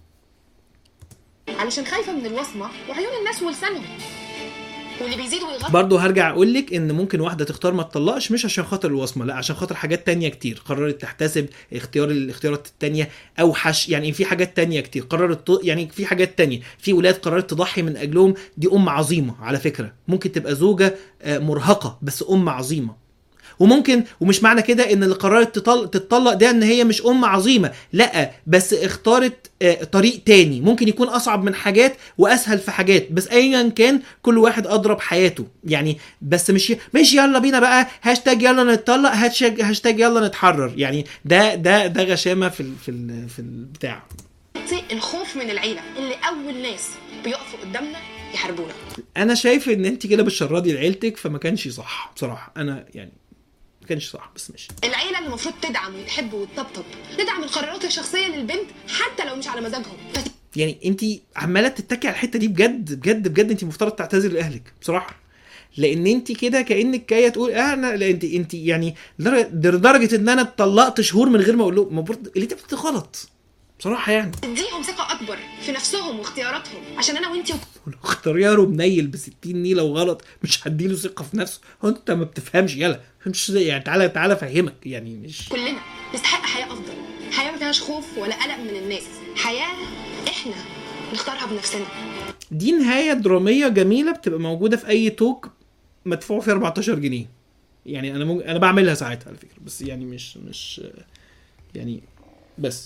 علشان خايفه من الوصمه وعيون الناس ولسانهم واللي بيزيد ويغطي برضه هرجع اقول لك ان ممكن واحده تختار ما تطلقش مش عشان خاطر الوصمه لا عشان خاطر حاجات تانية كتير قررت تحتسب اختيار الاختيارات التانية اوحش يعني في حاجات تانية كتير قررت ت- يعني في حاجات تانية في ولاد قررت تضحي من اجلهم دي ام عظيمه على فكره ممكن تبقى زوجه آه، مرهقه بس ام عظيمه وممكن ومش معنى كده ان اللي قررت تطل- تتطلق ده ان هي مش ام عظيمه لا بس اختارت آه، طريق تاني ممكن يكون اصعب من حاجات واسهل في حاجات بس ايا كان كل واحد اضرب حياته يعني بس مش مش يلا بينا بقى هاشتاج يلا نتطلق هاشتاج هاشتاج يلا نتحرر يعني ده ده ده غشامه في ال في ال في البتاع الخوف من العيله اللي اول ناس بيقفوا قدامنا يحاربونا انا شايف ان انت كده بتشردي لعيلتك فما كانش صح بصراحه انا يعني ما كانش صح بس ماشي العيله اللي المفروض تدعم وتحب وتطبطب تدعم القرارات الشخصيه للبنت حتى لو مش على مزاجهم فت- يعني انت عماله تتكي على الحته دي بجد بجد بجد انت مفترض تعتذري لاهلك بصراحه لان انت كده كانك جايه تقول اه انا لا انت انت يعني لدرجه لدرجة ان انا اتطلقت شهور من غير ما اقول لهم المفروض اللي انت بتقوليه غلط بصراحه يعني تديهم ثقه اكبر في نفسهم واختياراتهم عشان انا وانتي ولو اختياره منيل ب 60 نيله وغلط مش هديله ثقه في نفسه هو انت ما بتفهمش يلا مش يعني تعالى تعالى افهمك يعني مش كلنا نستحق حياه افضل حياه ما فيهاش خوف ولا قلق من الناس حياه احنا نختارها بنفسنا دي نهايه دراميه جميله بتبقى موجوده في اي توك مدفوع فيه 14 جنيه يعني انا ممكن انا بعملها ساعات على فكره بس يعني مش مش يعني بس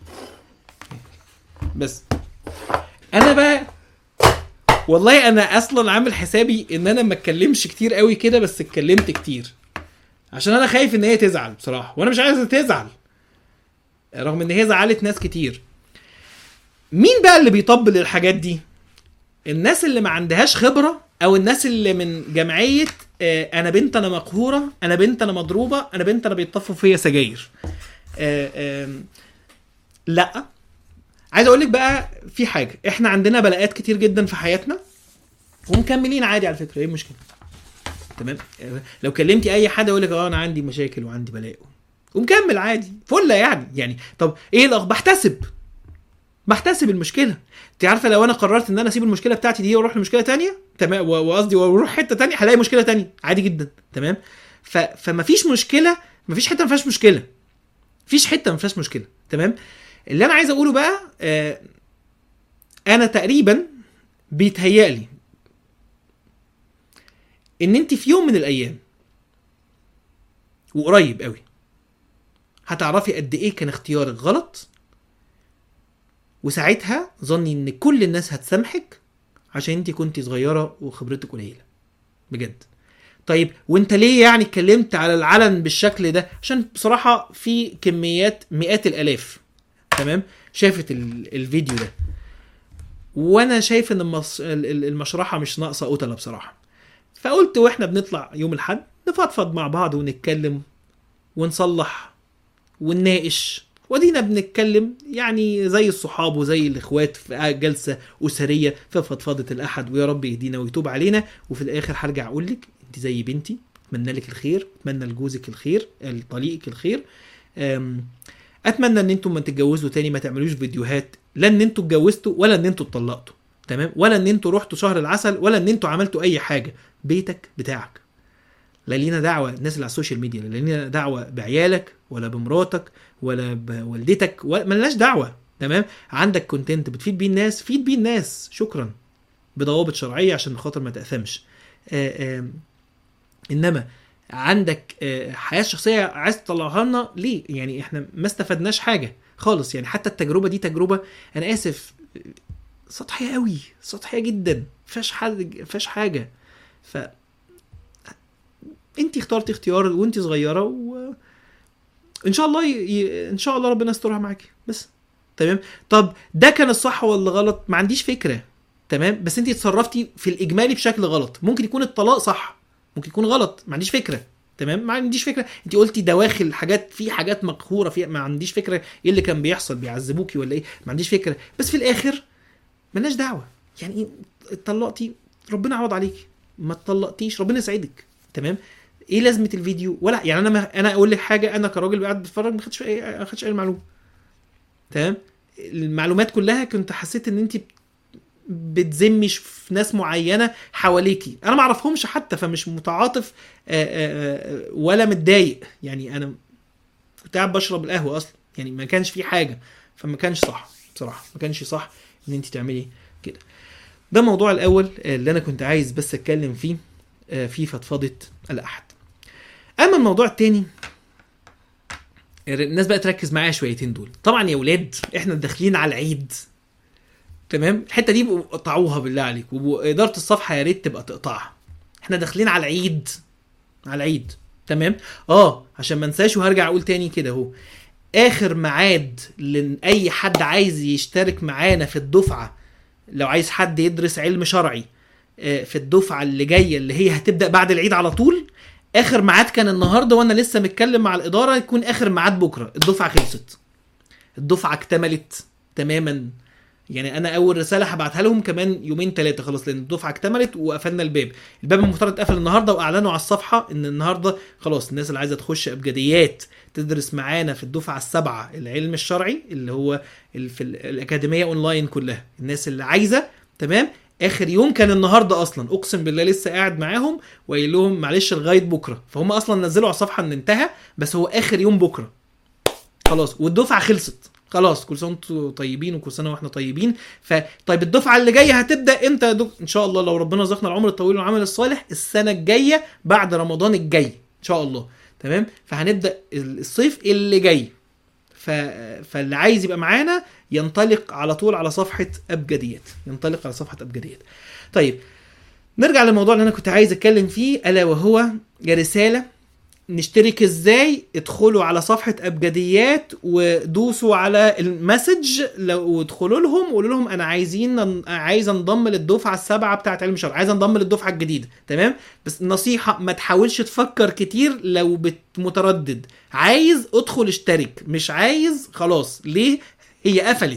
بس انا بقى والله انا اصلا عامل حسابي ان انا ما اتكلمش كتير قوي كده بس اتكلمت كتير عشان انا خايف ان هي تزعل بصراحه وانا مش عايزها تزعل رغم ان هي زعلت ناس كتير مين بقى اللي بيطبل الحاجات دي الناس اللي ما عندهاش خبره او الناس اللي من جمعيه آه، انا بنت انا مقهوره انا بنت انا مضروبه انا بنت انا بيطفوا فيا سجاير آه، آم، لا عايز اقول لك بقى في حاجه احنا عندنا بلاءات كتير جدا في حياتنا ومكملين عادي على فكره ايه المشكله تمام لو كلمتي اي حد يقول لك اه انا عندي مشاكل وعندي بلاء ومكمل عادي فله يعني يعني طب ايه الاخ بحتسب بحتسب المشكله انت عارفه لو انا قررت ان انا اسيب المشكله بتاعتي دي واروح لمشكله تانية تمام و- وقصدي واروح حته تانية هلاقي مشكله تانية عادي جدا تمام ف... فمفيش مشكله مفيش حته ما فيهاش مشكله مفيش حته ما فيهاش مشكله تمام اللي انا عايز اقوله بقى آه انا تقريبا بيتهيألي ان انت في يوم من الايام وقريب قوي هتعرفي قد ايه كان اختيارك غلط وساعتها ظني ان كل الناس هتسامحك عشان انت كنتي صغيره وخبرتك قليله بجد طيب وانت ليه يعني اتكلمت على العلن بالشكل ده عشان بصراحه في كميات مئات الالاف تمام شافت ال- الفيديو ده وانا شايف ان المص... ال- ال- المشرحه مش ناقصه قتله بصراحه فقلت واحنا بنطلع يوم الاحد نفضفض مع بعض ونتكلم ونصلح ونناقش ودينا بنتكلم يعني زي الصحاب وزي الاخوات في جلسه اسريه في فضفضه الاحد ويا رب يهدينا ويتوب علينا وفي الاخر هرجع اقول لك انت زي بنتي اتمنى لك الخير اتمنى لجوزك الخير لطليقك الخير أم، اتمنى ان انتم ما تتجوزوا تاني ما تعملوش فيديوهات لا ان انتوا اتجوزتوا ولا ان انتوا اتطلقتوا تمام ولا ان انتوا رحتوا شهر العسل ولا ان انتوا عملتوا اي حاجه بيتك بتاعك لا لينا دعوه الناس اللي على السوشيال ميديا لا لينا دعوه بعيالك ولا بمراتك ولا بوالدتك ولا ملناش دعوه تمام عندك كونتنت بتفيد بيه الناس فيد بيه الناس شكرا بضوابط شرعيه عشان خاطر ما تاثمش آه، آه، انما عندك آه، حياه شخصيه عايز تطلعها لنا ليه يعني احنا ما استفدناش حاجه خالص يعني حتى التجربه دي تجربه انا اسف آه، سطحيه قوي سطحيه جدا فيهاش حد فيهاش حاجه ف انت اخترتي اختيار وانت صغيره و ان شاء الله ي... ي... ان شاء الله ربنا يسترها معاكي بس تمام طب ده كان الصح ولا غلط ما عنديش فكره تمام بس انت اتصرفتي في الاجمالي بشكل غلط ممكن يكون الطلاق صح ممكن يكون غلط ما عنديش فكره تمام ما عنديش فكره انت قلتي دواخل حاجات في حاجات مقهوره في ما عنديش فكره ايه اللي كان بيحصل بيعذبوكي ولا ايه ما عنديش فكره بس في الاخر ملناش دعوه يعني ايه اتطلقتي ربنا يعوض عليكي ما اتطلقتيش ربنا يسعدك تمام ايه لازمه الفيديو ولا يعني انا ما انا اقول لك حاجه انا كراجل قاعد بتفرج ما خدتش اي ما خدتش اي معلومه تمام المعلومات كلها كنت حسيت ان انت بتذمي في ناس معينه حواليكي انا ما اعرفهمش حتى فمش متعاطف آه، آه، آه، ولا متضايق يعني انا كنت قاعد بشرب القهوه اصلا يعني ما كانش في حاجه فما كانش صح بصراحه ما كانش صح ان انت تعملي كده ده الموضوع الاول آه، اللي انا كنت عايز بس اتكلم فيه آه، في فضفضه الاحد اما الموضوع التاني الناس بقى تركز معايا شويتين دول طبعا يا ولاد احنا داخلين على العيد تمام الحته دي بقوا قطعوها بالله عليك واداره الصفحه يا ريت تبقى تقطعها احنا داخلين على العيد على العيد تمام اه عشان ما انساش وهرجع اقول تاني كده اهو اخر ميعاد لاي حد عايز يشترك معانا في الدفعه لو عايز حد يدرس علم شرعي آه، في الدفعه اللي جايه اللي هي هتبدا بعد العيد على طول اخر ميعاد كان النهارده وانا لسه متكلم مع الاداره يكون اخر ميعاد بكره الدفعه خلصت الدفعه اكتملت تماما يعني انا اول رساله هبعتها لهم كمان يومين ثلاثه خلاص لان الدفعه اكتملت وقفلنا الباب الباب المفترض اتقفل النهارده واعلنوا على الصفحه ان النهارده خلاص الناس اللي عايزه تخش ابجديات تدرس معانا في الدفعه السابعه العلم الشرعي اللي هو ال- في ال- الاكاديميه اونلاين كلها الناس اللي عايزه تمام اخر يوم كان النهارده اصلا اقسم بالله لسه قاعد معاهم وقايل لهم معلش لغايه بكره فهم اصلا نزلوا على الصفحه ان انتهى بس هو اخر يوم بكره خلاص والدفعه خلصت خلاص كل سنه وانتم طيبين وكل سنه واحنا طيبين فطيب الدفعه اللي جايه هتبدا امتى يا دك... ان شاء الله لو ربنا رزقنا العمر الطويل والعمل الصالح السنه الجايه بعد رمضان الجاي ان شاء الله تمام فهنبدا الصيف اللي جاي ف... فاللي عايز يبقى معانا ينطلق على طول على صفحه ابجديات ينطلق على صفحه ابجديات طيب نرجع للموضوع اللي انا كنت عايز اتكلم فيه الا وهو رساله نشترك ازاي ادخلوا على صفحة ابجديات ودوسوا على المسج لو ادخلوا لهم وقولوا لهم انا عايزين عايز انضم للدفعة السابعة بتاعت علم الشرع عايز انضم للدفعة الجديدة تمام بس نصيحة ما تحاولش تفكر كتير لو بت- متردد عايز ادخل اشترك مش عايز خلاص ليه هي قفلت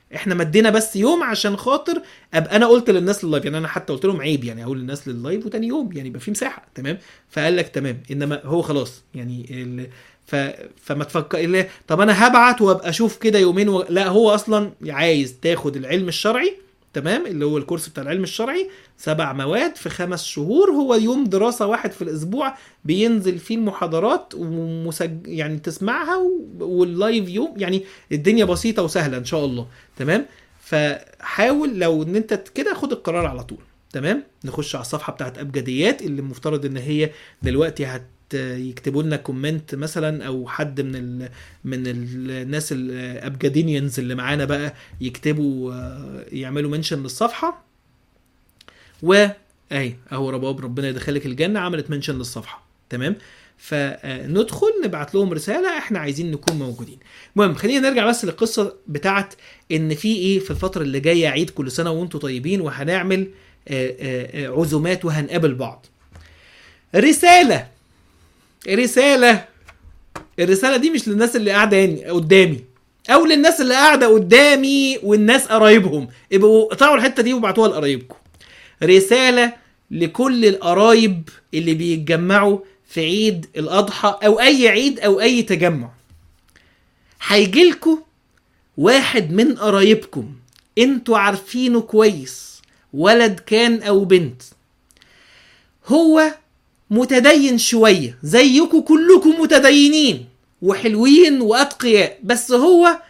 احنا مدينا بس يوم عشان خاطر ابقى انا قلت للناس لللايف يعني انا حتى قلت لهم عيب يعني اقول للناس لللايف وتاني يوم يعني يبقى في مساحه تمام فقال لك تمام انما هو خلاص يعني ال... ف... فما تفكر اللي... طب انا هبعت وابقى اشوف كده يومين و... لا هو اصلا عايز تاخد العلم الشرعي تمام اللي هو الكورس بتاع العلم الشرعي سبع مواد في خمس شهور هو يوم دراسة واحد في الأسبوع بينزل فيه المحاضرات ومسج... يعني تسمعها و... واللايف يوم يعني الدنيا بسيطة وسهلة إن شاء الله تمام فحاول لو ان انت كده خد القرار على طول تمام نخش على الصفحه بتاعت ابجديات اللي المفترض ان هي دلوقتي هت يكتبوا لنا كومنت مثلا او حد من ال من الناس الابجدينيانز اللي معانا بقى يكتبوا آه، يعملوا منشن للصفحه و اهي اهو رباب ربنا يدخلك الجنه عملت منشن للصفحه تمام فندخل نبعت لهم رساله احنا عايزين نكون موجودين المهم خلينا نرجع بس للقصه بتاعت ان في ايه في الفتره اللي جايه عيد كل سنه وانتم طيبين وهنعمل آه، آه، آه، عزومات وهنقابل بعض رساله رساله الرساله دي مش للناس اللي قاعده يعني قدامي او للناس اللي قاعده قدامي والناس قرايبهم ابقوا اقطعوا الحته دي وابعتوها لقرايبكم رساله لكل القرايب اللي بيتجمعوا في عيد الاضحى او اي عيد او اي تجمع هيجيلكوا واحد من قرايبكم انتوا عارفينه كويس ولد كان او بنت هو متدين شوية زيكم كلكم متدينين وحلوين وأتقياء بس هو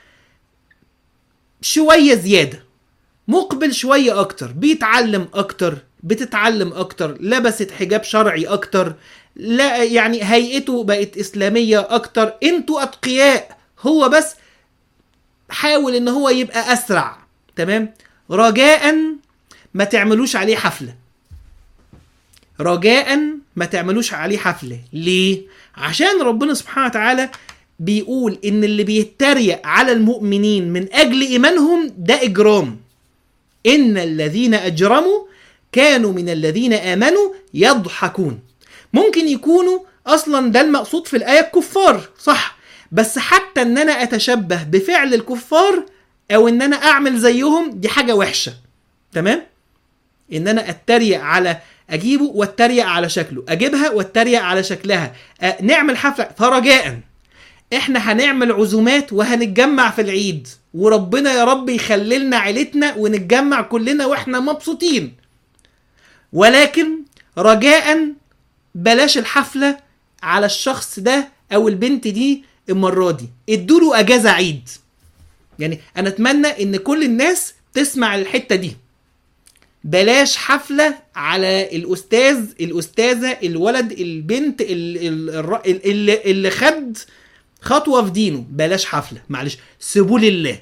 شوية زيادة مقبل شوية أكتر بيتعلم أكتر بتتعلم أكتر لبست حجاب شرعي أكتر لا يعني هيئته بقت إسلامية أكتر انتوا أتقياء هو بس حاول ان هو يبقى اسرع تمام رجاء ما تعملوش عليه حفله رجاء ما تعملوش عليه حفله ليه عشان ربنا سبحانه وتعالى بيقول ان اللي بيتريق على المؤمنين من اجل ايمانهم ده اجرام ان الذين اجرموا كانوا من الذين امنوا يضحكون ممكن يكونوا اصلا ده المقصود في الايه الكفار صح بس حتى ان انا اتشبه بفعل الكفار او ان انا اعمل زيهم دي حاجه وحشه تمام ان انا اتريق على اجيبه واتريق على شكله اجيبها واتريق على شكلها أه نعمل حفله فرجاء احنا هنعمل عزومات وهنتجمع في العيد وربنا يا رب يخللنا عيلتنا ونتجمع كلنا واحنا مبسوطين ولكن رجاء بلاش الحفله على الشخص ده او البنت دي المره دي ادوا له اجازه عيد يعني انا اتمنى ان كل الناس تسمع الحته دي بلاش حفله على الاستاذ الاستاذه الولد البنت ال- ال- الر- ال- اللي, اللي خد خطوه في دينه بلاش حفله معلش سيبوه لله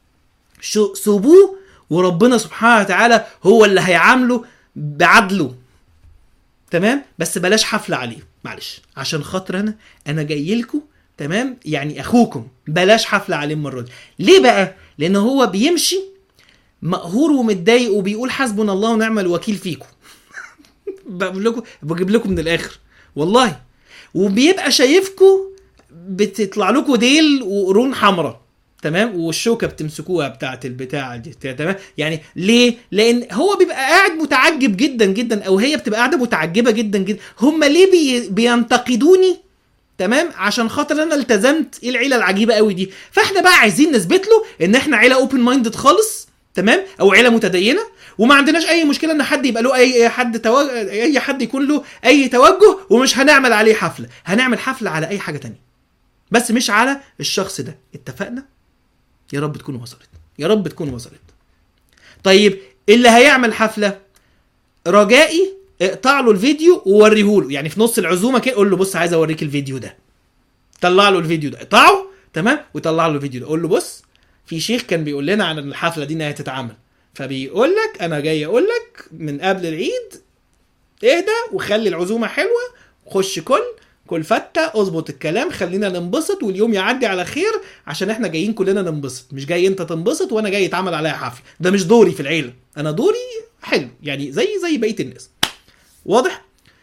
شو سيبوه وربنا سبحانه وتعالى هو اللي هيعامله بعدله تمام بس بلاش حفله عليه معلش عشان خاطر انا انا جاي لكم تمام يعني اخوكم بلاش حفله عليه المره دي ليه بقى لان هو بيمشي مقهور ومتضايق وبيقول حسبنا الله ونعم الوكيل فيكم بقول لكم بجيب لكم من الاخر والله وبيبقى شايفكم بتطلع لكم ديل وقرون حمراء تمام والشوكه بتمسكوها بتاعت البتاعه دي تمام يعني ليه لان هو بيبقى قاعد متعجب جدا جدا او هي بتبقى قاعده متعجبه جدا جدا هم ليه بي بينتقدوني تمام عشان خاطر انا التزمت ايه العيله العجيبه قوي دي فاحنا بقى عايزين نثبت له ان احنا عيله اوبن مايندد خالص تمام او عيله متدينه وما عندناش اي مشكله ان حد يبقى له اي أي حد توجه اي حد يكون له اي توجه ومش هنعمل عليه حفله هنعمل حفله على اي حاجه تانية بس مش على الشخص ده اتفقنا يا رب تكون وصلت يا رب تكون وصلت طيب اللي هيعمل حفله رجائي اقطع له الفيديو ووريه له يعني في نص العزومه كده قول له بص عايز اوريك الفيديو ده طلع له الفيديو ده اقطعه تمام وطلع له الفيديو ده قول له بص في شيخ كان بيقول لنا عن الحفله دي انها تتعمل فبيقول لك انا جاي اقول لك من قبل العيد اهدى وخلي العزومه حلوه خش كل كل فته اظبط الكلام خلينا ننبسط واليوم يعدي على خير عشان احنا جايين كلنا ننبسط مش جاي انت تنبسط وانا جاي يتعمل عليا حفله ده مش دوري في العيله انا دوري حلو يعني زي زي بقيه الناس واضح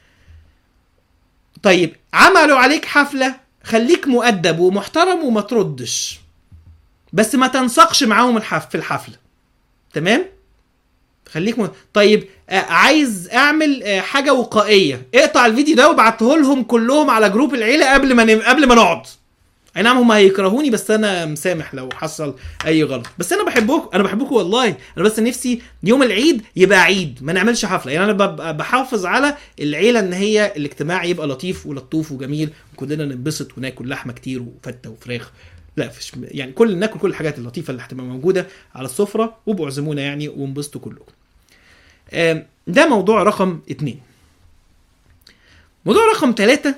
طيب عملوا عليك حفله خليك مؤدب ومحترم وما تردش بس ما تنسقش معاهم الحف في الحفله تمام خليك م... طيب آه عايز اعمل آه حاجه وقائيه اقطع الفيديو ده وابعته لهم كلهم على جروب العيله قبل ما ن... قبل ما نقعد اي نعم هم هيكرهوني بس انا مسامح لو حصل اي غلط بس انا بحبكم انا بحبكم والله انا بس نفسي يوم العيد يبقى عيد ما نعملش حفله يعني انا ببقى بحافظ على العيله ان هي الاجتماع يبقى لطيف ولطوف وجميل وكلنا ننبسط وناكل لحمه كتير وفته وفراخ لا فيش يعني كل ناكل كل الحاجات اللطيفه اللي هتبقى موجوده على السفره وابقوا اعزمونا يعني وانبسطوا كلكم آم، ده موضوع رقم اتنين موضوع رقم ثلاثة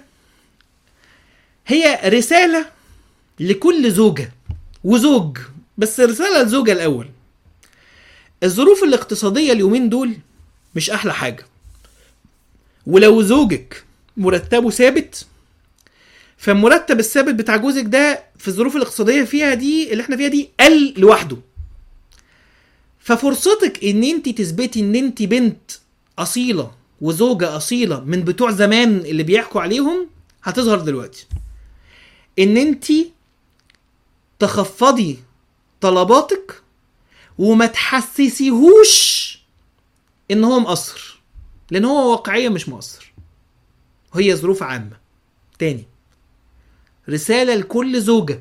هي رسالة لكل زوجة وزوج بس رسالة للزوجة الأول الظروف الاقتصادية اليومين دول مش أحلى حاجة ولو زوجك مرتبه ثابت فالمرتب الثابت بتاع جوزك ده في الظروف الاقتصادية فيها دي اللي احنا فيها دي قل لوحده ففرصتك ان انت تثبتي ان انت بنت اصيله وزوجه اصيله من بتوع زمان اللي بيحكوا عليهم هتظهر دلوقتي ان انت تخفضي طلباتك وما تحسسيهوش ان هو مقصر لان هو واقعيا مش مقصر هي ظروف عامه تاني رساله لكل زوجه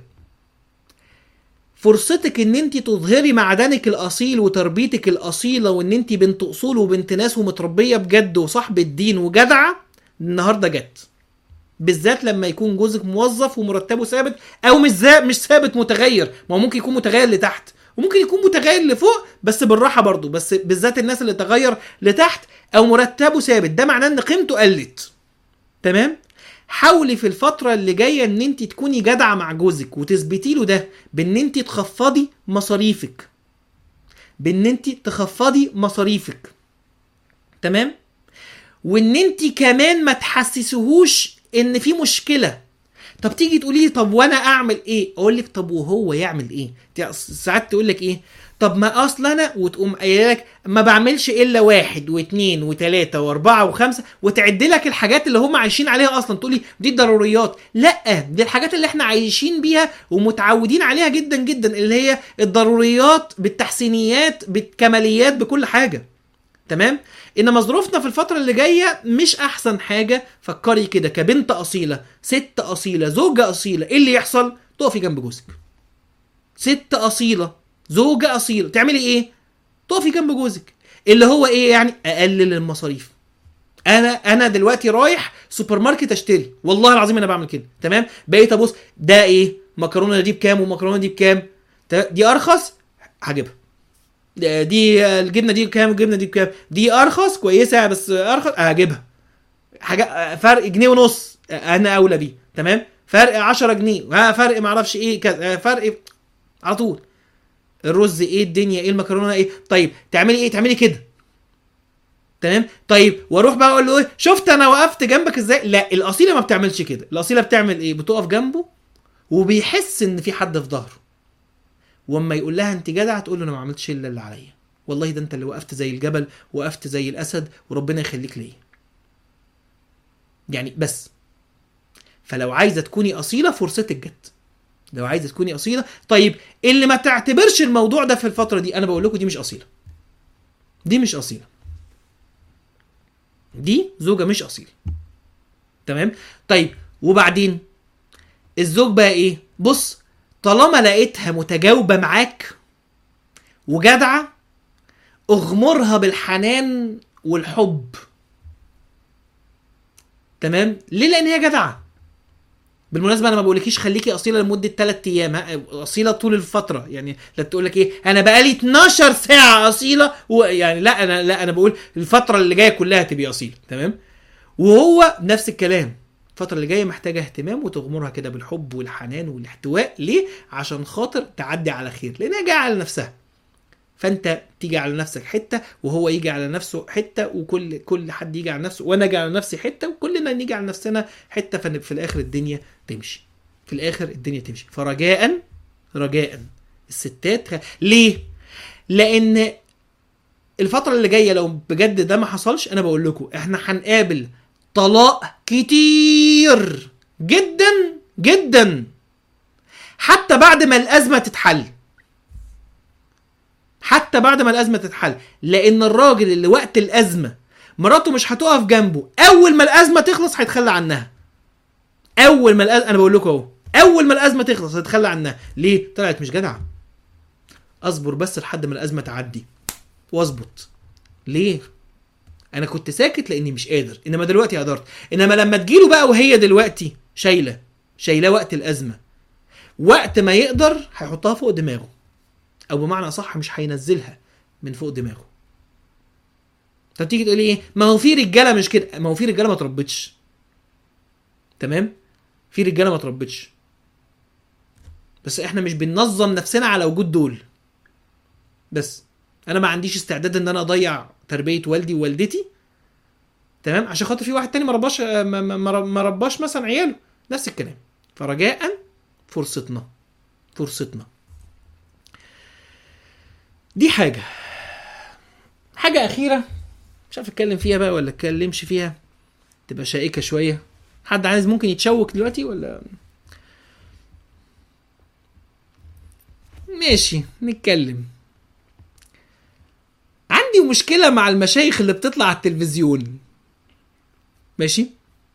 فرصتك ان انت تظهري معدنك الاصيل وتربيتك الاصيله وان انت بنت اصول وبنت ناس ومتربيه بجد وصاحبه دين وجدعه النهارده جت بالذات لما يكون جوزك موظف ومرتبه ثابت او مش زا- مش ثابت متغير ما هو ممكن يكون متغير لتحت وممكن يكون متغير لفوق بس بالراحه برضه بس بالذات الناس اللي تغير لتحت او مرتبه ثابت ده معناه ان قيمته قلت تمام حاولي في الفترة اللي جاية ان انت تكوني جدعة مع جوزك وتثبتي له ده بان انت تخفضي مصاريفك بان انت تخفضي مصاريفك تمام وان انت كمان ما تحسسهوش ان في مشكلة طب تيجي تقولي لي طب وانا اعمل ايه اقول لك طب وهو يعمل ايه تي- ساعات تقول لك ايه طب ما اصل انا وتقوم قايله لك ما بعملش الا واحد واثنين وثلاثه واربعه وخمسه وتعد لك الحاجات اللي هم عايشين عليها اصلا تقولي دي الضروريات لا دي الحاجات اللي احنا عايشين بيها ومتعودين عليها جدا جدا اللي هي الضروريات بالتحسينيات بالكماليات بكل حاجه تمام انما ظروفنا في الفتره اللي جايه مش احسن حاجه فكري كده كبنت اصيله ست اصيله زوجه اصيله ايه اللي يحصل تقفي جنب جوزك ست اصيله زوجه اصيله تعملي ايه تقفي جنب جوزك اللي هو ايه يعني اقلل المصاريف انا انا دلوقتي رايح سوبر ماركت اشتري والله العظيم انا بعمل كده تمام بقيت ابص ده ايه مكرونه دي بكام ومكرونه دي بكام ت- دي ارخص هجيبها دي الجبنه دي بكام والجبنه دي بكام دي ارخص كويسه بس ارخص هجيبها حاجه فرق جنيه ونص انا اولى بيه تمام فرق 10 جنيه ها فرق ما اعرفش ايه كذا فرق على طول الرز ايه الدنيا ايه المكرونه ايه طيب تعملي ايه تعملي كده تمام طيب واروح بقى اقول له ايه شفت انا وقفت جنبك ازاي لا الاصيله ما بتعملش كده الاصيله بتعمل ايه بتقف جنبه وبيحس ان في حد في ظهره واما يقول لها انت جدع تقول له انا ما عملتش الا اللي عليا والله ده انت اللي وقفت زي الجبل وقفت زي الاسد وربنا يخليك ليا يعني بس فلو عايزه تكوني اصيله فرصتك جت لو عايزه تكوني اصيله طيب اللي ما تعتبرش الموضوع ده في الفتره دي انا بقول لكم دي مش اصيله دي مش اصيله دي زوجه مش اصيله تمام طيب وبعدين الزوج بقى ايه بص طالما لقيتها متجاوبه معاك وجدعه اغمرها بالحنان والحب تمام ليه لان هي جدعه بالمناسبه انا ما بقولكيش خليكي اصيله لمده 3 ايام ها، اصيله طول الفتره يعني لا تقول لك ايه انا بقالي 12 ساعه اصيله ويعني لا انا لا انا بقول الفتره اللي جايه كلها تبقي اصيله تمام وهو نفس الكلام الفترة اللي جاية محتاجة اهتمام وتغمرها كده بالحب والحنان والاحتواء ليه؟ عشان خاطر تعدي على خير لأنها جاية على نفسها فانت تيجي على نفسك حته وهو يجي على نفسه حته وكل كل حد يجي على نفسه وانا اجي على نفسي حته وكلنا نيجي على نفسنا حته فن- في الاخر الدنيا تمشي في الاخر الدنيا تمشي فرجاء رجاء الستات خ... ليه لان الفتره اللي جايه لو بجد ده ما حصلش انا بقول لكم احنا هنقابل طلاق كتير جدا جدا حتى بعد ما الازمه تتحل حتى بعد ما الازمه تتحل لان الراجل اللي وقت الازمه مراته مش هتقف جنبه اول ما الازمه تخلص هيتخلى عنها اول ما الأز... انا بقول لكم اهو اول ما الازمه تخلص هيتخلى عنها ليه طلعت مش جدعه اصبر بس لحد ما الازمه تعدي واظبط ليه انا كنت ساكت لاني مش قادر انما دلوقتي قدرت انما لما تجيله بقى وهي دلوقتي شايله شايله وقت الازمه وقت ما يقدر هيحطها فوق دماغه او بمعنى صح مش هينزلها من فوق دماغه طب تيجي تقولي ايه ما هو في رجاله مش كده ما هو في رجاله ما تربتش تمام في رجاله ما تربتش بس احنا مش بننظم نفسنا على وجود دول بس انا ما عنديش استعداد ان انا اضيع تربيه والدي ووالدتي تمام عشان خاطر في واحد تاني ما رباش ما- ما ما- ما رباش مثلا عياله نفس الكلام فرجاء فرصتنا فرصتنا دي حاجه حاجه اخيره مش عارف اتكلم فيها بقى ولا اتكلمش فيها تبقى شائكه شويه حد عايز ممكن يتشوك دلوقتي ولا ماشي نتكلم عندي مشكلة مع المشايخ اللي بتطلع على التلفزيون ماشي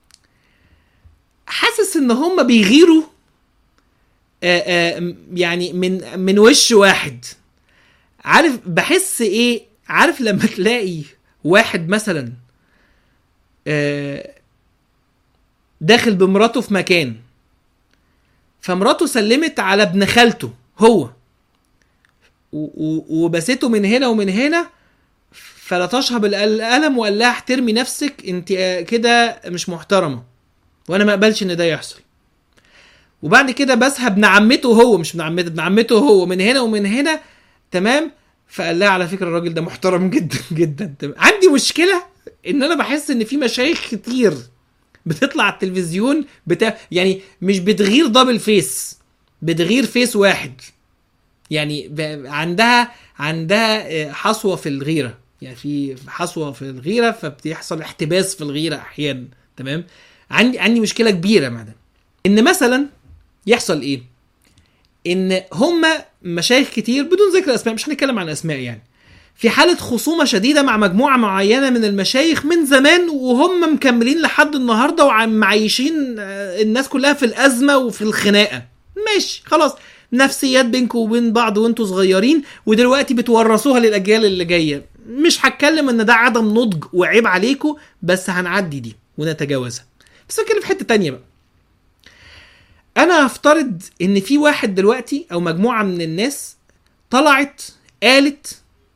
حاسس ان هم بيغيروا آآ آآ يعني من من وش واحد عارف بحس ايه عارف لما تلاقي واحد مثلا آه، داخل بمراته في مكان فمراته سلمت على ابن خالته هو و- و- وبسته من هنا ومن هنا فلطشها بالقلم وقال لها احترمي نفسك انت آه، كده مش محترمه وانا ما اقبلش ان ده يحصل وبعد كده بسها ابن عمته هو مش ابن عمته ابن عمته هو من هنا ومن هنا تمام فقال لها على فكره الراجل ده محترم جدا جدا تمام. عندي مشكله ان انا بحس ان في مشايخ كتير بتطلع على التلفزيون بتا... يعني مش بتغير دبل فيس بتغير فيس واحد يعني ب... عندها عندها آه، حصوه في الغيره يعني في حصوه في الغيره فبيحصل احتباس في الغيره احيانا تمام عندي عندي مشكله كبيره مع ده ان مثلا يحصل ايه ان هم مشايخ كتير بدون ذكر اسماء مش هنتكلم عن اسماء يعني في حالة خصومة شديدة مع مجموعة معينة من المشايخ من زمان وهم مكملين لحد النهاردة ومعيشين الناس كلها في الأزمة وفي الخناقة ماشي خلاص نفسيات بينكم وبين بعض وانتوا صغيرين ودلوقتي بتورثوها للأجيال اللي جاية مش هتكلم ان ده عدم نضج وعيب عليكم بس هنعدي دي ونتجاوزها بس بتكلم في حتة تانية بقى انا هفترض ان في واحد دلوقتي او مجموعة من الناس طلعت قالت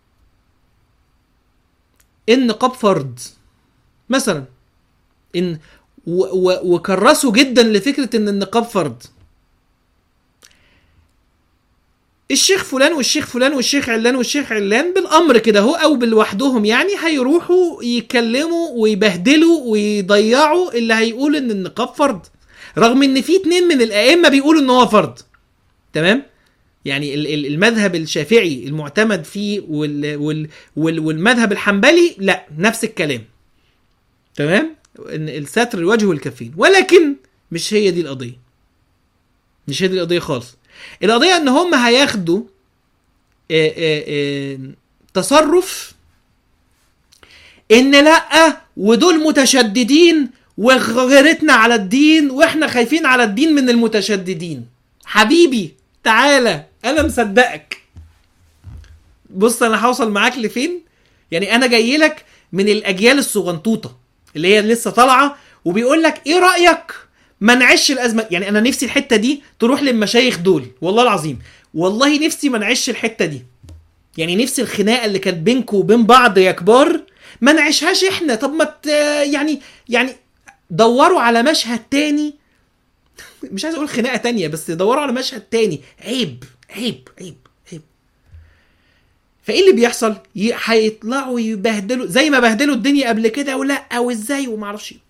النقاب فرض مثلا ان و و وكرسوا جدا لفكره ان النقاب فرض الشيخ فلان والشيخ فلان والشيخ علان والشيخ علان بالامر كده هو او لوحدهم يعني هيروحوا يكلموا ويبهدلوا ويضيعوا اللي هيقول ان النقاب فرض رغم ان في اتنين من الائمه بيقولوا ان هو فرض تمام يعني ال- ال- المذهب الشافعي المعتمد فيه وال وال وال والمذهب الحنبلي لا نفس الكلام تمام ان الستر الوجه والكفين ولكن مش هي دي القضيه مش هي دي القضيه خالص القضيه ان هم هياخدوا آه، آه، آه، تصرف ان لا ودول متشددين وغيرتنا على الدين واحنا خايفين على الدين من المتشددين حبيبي تعالى انا مصدقك بص انا هوصل معاك لفين يعني انا جاي لك من الاجيال الصغنطوطه اللي هي لسه طالعه وبيقول لك ايه رايك ما نعيش الازمه يعني انا نفسي الحته دي تروح للمشايخ دول والله العظيم والله نفسي ما نعيش الحته دي يعني نفسي الخناقه اللي كانت بينكم وبين بعض يا كبار ما نعيشهاش احنا طب ما ت... يعني يعني دوروا على مشهد تاني مش عايز اقول خناقه تانية بس دوروا على مشهد تاني عيب عيب عيب عيب فايه اللي بيحصل ي- هيطلعوا يبهدلوا زي ما بهدلوا الدنيا قبل كده ولا وازاي وما اعرفش إيه.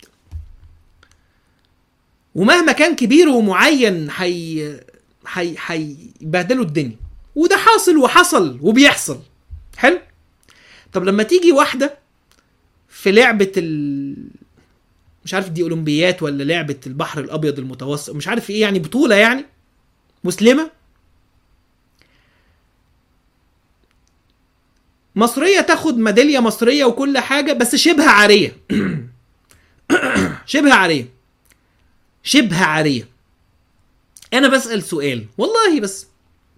ومهما كان كبير ومعين هي هي هيبهدلوا الدنيا وده حاصل وحصل وبيحصل حلو طب لما تيجي واحده في لعبه ال مش عارف دي اولمبيات ولا لعبه البحر الابيض المتوسط مش عارف ايه يعني بطوله يعني مسلمه مصريه تاخد ميداليه مصريه وكل حاجه بس شبه عاريه شبه عاريه شبه عاريه انا بسال سؤال والله بس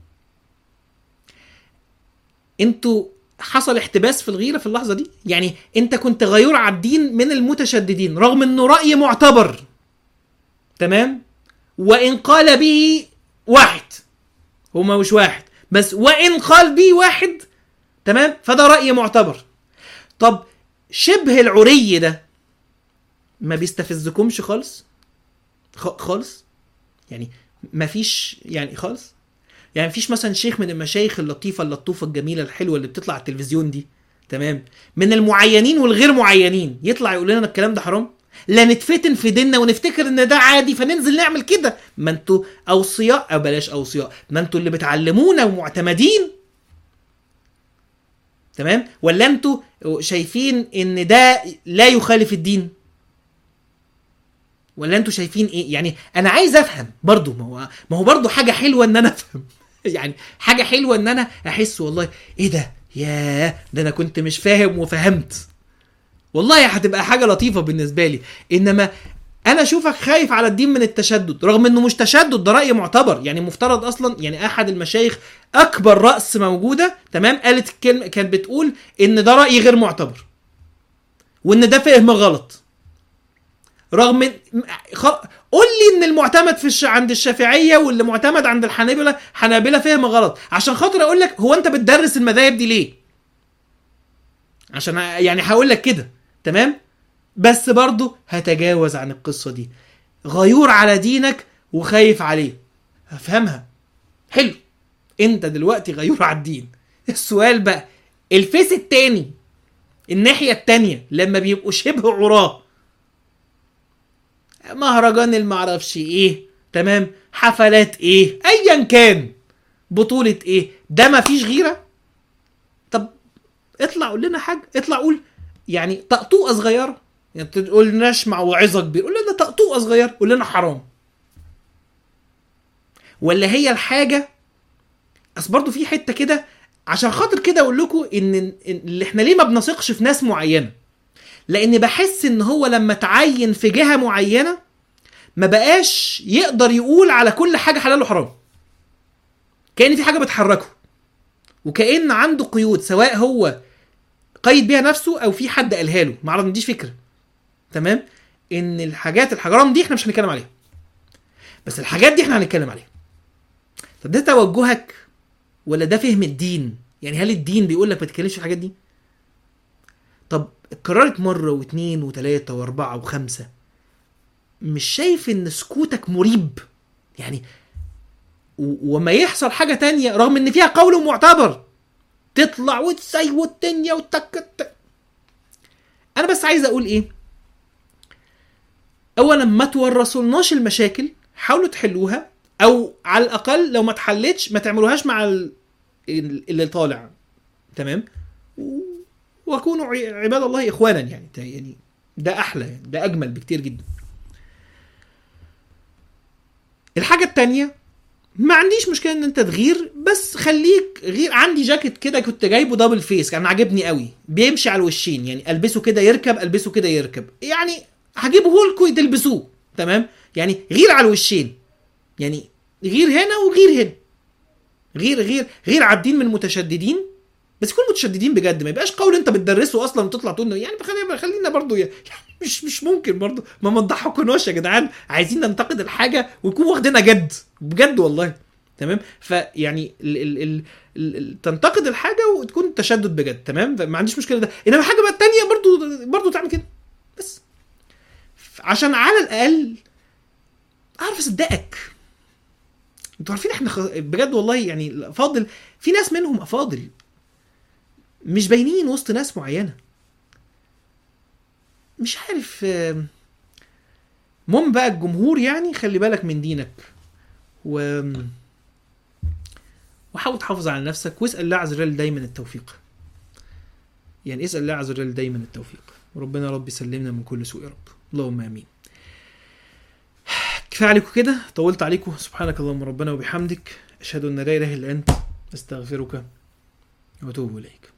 انتوا حصل احتباس في الغيره في اللحظه دي يعني انت كنت غيور على الدين من المتشددين رغم انه راي معتبر تمام وان قال به واحد هما مش واحد بس وان قال به واحد تمام فده راي معتبر طب شبه العري ده ما بيستفزكمش خالص خ- خالص يعني ما فيش يعني خالص يعني مفيش مثلا شيخ من المشايخ اللطيفه اللطوفه الجميله الحلوه اللي بتطلع على التلفزيون دي تمام من المعينين والغير معينين يطلع يقول لنا الكلام ده حرام لا نتفتن في ديننا ونفتكر ان ده عادي فننزل نعمل كده ما انتوا اوصياء او بلاش اوصياء ما انتوا اللي بتعلمونا ومعتمدين تمام ولا انتوا شايفين ان ده لا يخالف الدين ولا انتوا شايفين ايه يعني انا عايز افهم برضو ما هو ما هو برضو حاجه حلوه ان انا افهم يعني حاجه حلوه ان انا احس والله ايه ده ياه ده انا كنت مش فاهم وفهمت والله هتبقى حاجه لطيفه بالنسبه لي انما انا اشوفك خايف على الدين من التشدد رغم انه مش تشدد ده راي معتبر يعني مفترض اصلا يعني احد المشايخ اكبر راس موجوده تمام قالت الكلمه كانت بتقول ان ده راي غير معتبر وان ده فهم غلط رغم إن- خ... قول لي ان المعتمد في الش... عند الشافعيه واللي معتمد عند الحنابله حنابله فهم غلط عشان خاطر اقول لك هو انت بتدرس المذاهب دي ليه عشان يعني هقول لك كده تمام بس برضه هتجاوز عن القصه دي غيور على دينك وخايف عليه هفهمها حلو انت دلوقتي غيور على الدين السؤال بقى الفيس التاني الناحيه التانيه لما بيبقوا شبه عراه مهرجان المعرفش ايه تمام حفلات ايه ايا كان بطولة ايه ده مفيش غيرة طب اطلع قول لنا حاجة اطلع قول يعني طقطوقة صغيرة يعني تقول لناش مع وعظة كبير قول لنا طقطوقة صغيرة قول لنا حرام ولا هي الحاجة اصل برضه في حتة كده عشان خاطر كده اقول لكم ان إن اللي احنا ليه ما بنثقش في ناس معينة لان بحس ان هو لما تعين في جهه معينه ما بقاش يقدر يقول على كل حاجه حلال وحرام كان في حاجه بتحركه وكان عنده قيود سواء هو قيد بيها نفسه او في حد قالها له ما عنديش فكره تمام ان الحاجات الحرام دي احنا مش هنتكلم عليها بس الحاجات دي احنا هنتكلم عليها طب ده توجهك ولا ده فهم الدين يعني هل الدين بيقول لك ما تتكلمش في الحاجات دي طب اتكررت مرة واتنين وتلاتة واربعة وخمسة مش شايف ان سكوتك مريب يعني و- وما يحصل حاجة تانية رغم ان فيها قول معتبر تطلع وتسي والدنيا وتك انا بس عايز اقول ايه اولا ما تورثولناش المشاكل حاولوا تحلوها او على الاقل لو ما اتحلتش ما تعملوهاش مع ال- اللي طالع تمام و- وكونوا ع- عباد الله اخوانا يعني ده يعني ده احلى يعني ده اجمل بكتير جدا الحاجه التانية ما عنديش مشكله ان انت تغير بس خليك غير عندي جاكيت كده كنت جايبه دبل فيس كان عاجبني قوي بيمشي على الوشين يعني البسه كده يركب البسه كده يركب يعني هجيبه لكم تلبسوه تمام يعني غير على الوشين يعني غير هنا وغير هنا غير غير غير على الدين من المتشددين بس يكونوا متشددين بجد ما يبقاش قول انت بتدرسه اصلا وتطلع تقول يعني خلينا خلينا برضو يعني مش مش ممكن برضو ما ما تضحكوناش يا جدعان عايزين ننتقد الحاجه ويكون واخدينها جد بجد والله تمام فيعني ال ال ال ال ال تنتقد الحاجه وتكون تشدد بجد تمام ما عنديش مشكله ده انما الحاجه بقى التانيه برضو برضو تعمل كده بس عشان على الاقل اعرف اصدقك انتوا عارفين احنا خ... بجد والله يعني فاضل في ناس منهم افاضل مش باينين وسط ناس معينه مش عارف آم، المهم بقى الجمهور يعني خلي بالك من دينك و وحاول تحافظ على نفسك واسال الله عز وجل دايما التوفيق يعني اسال الله عز وجل دايما التوفيق وربنا يا رب يسلمنا من كل سوء يا رب اللهم امين كفايه عليكم كده طولت عليكم سبحانك اللهم ربنا وبحمدك اشهد ان لا اله الا انت استغفرك واتوب اليك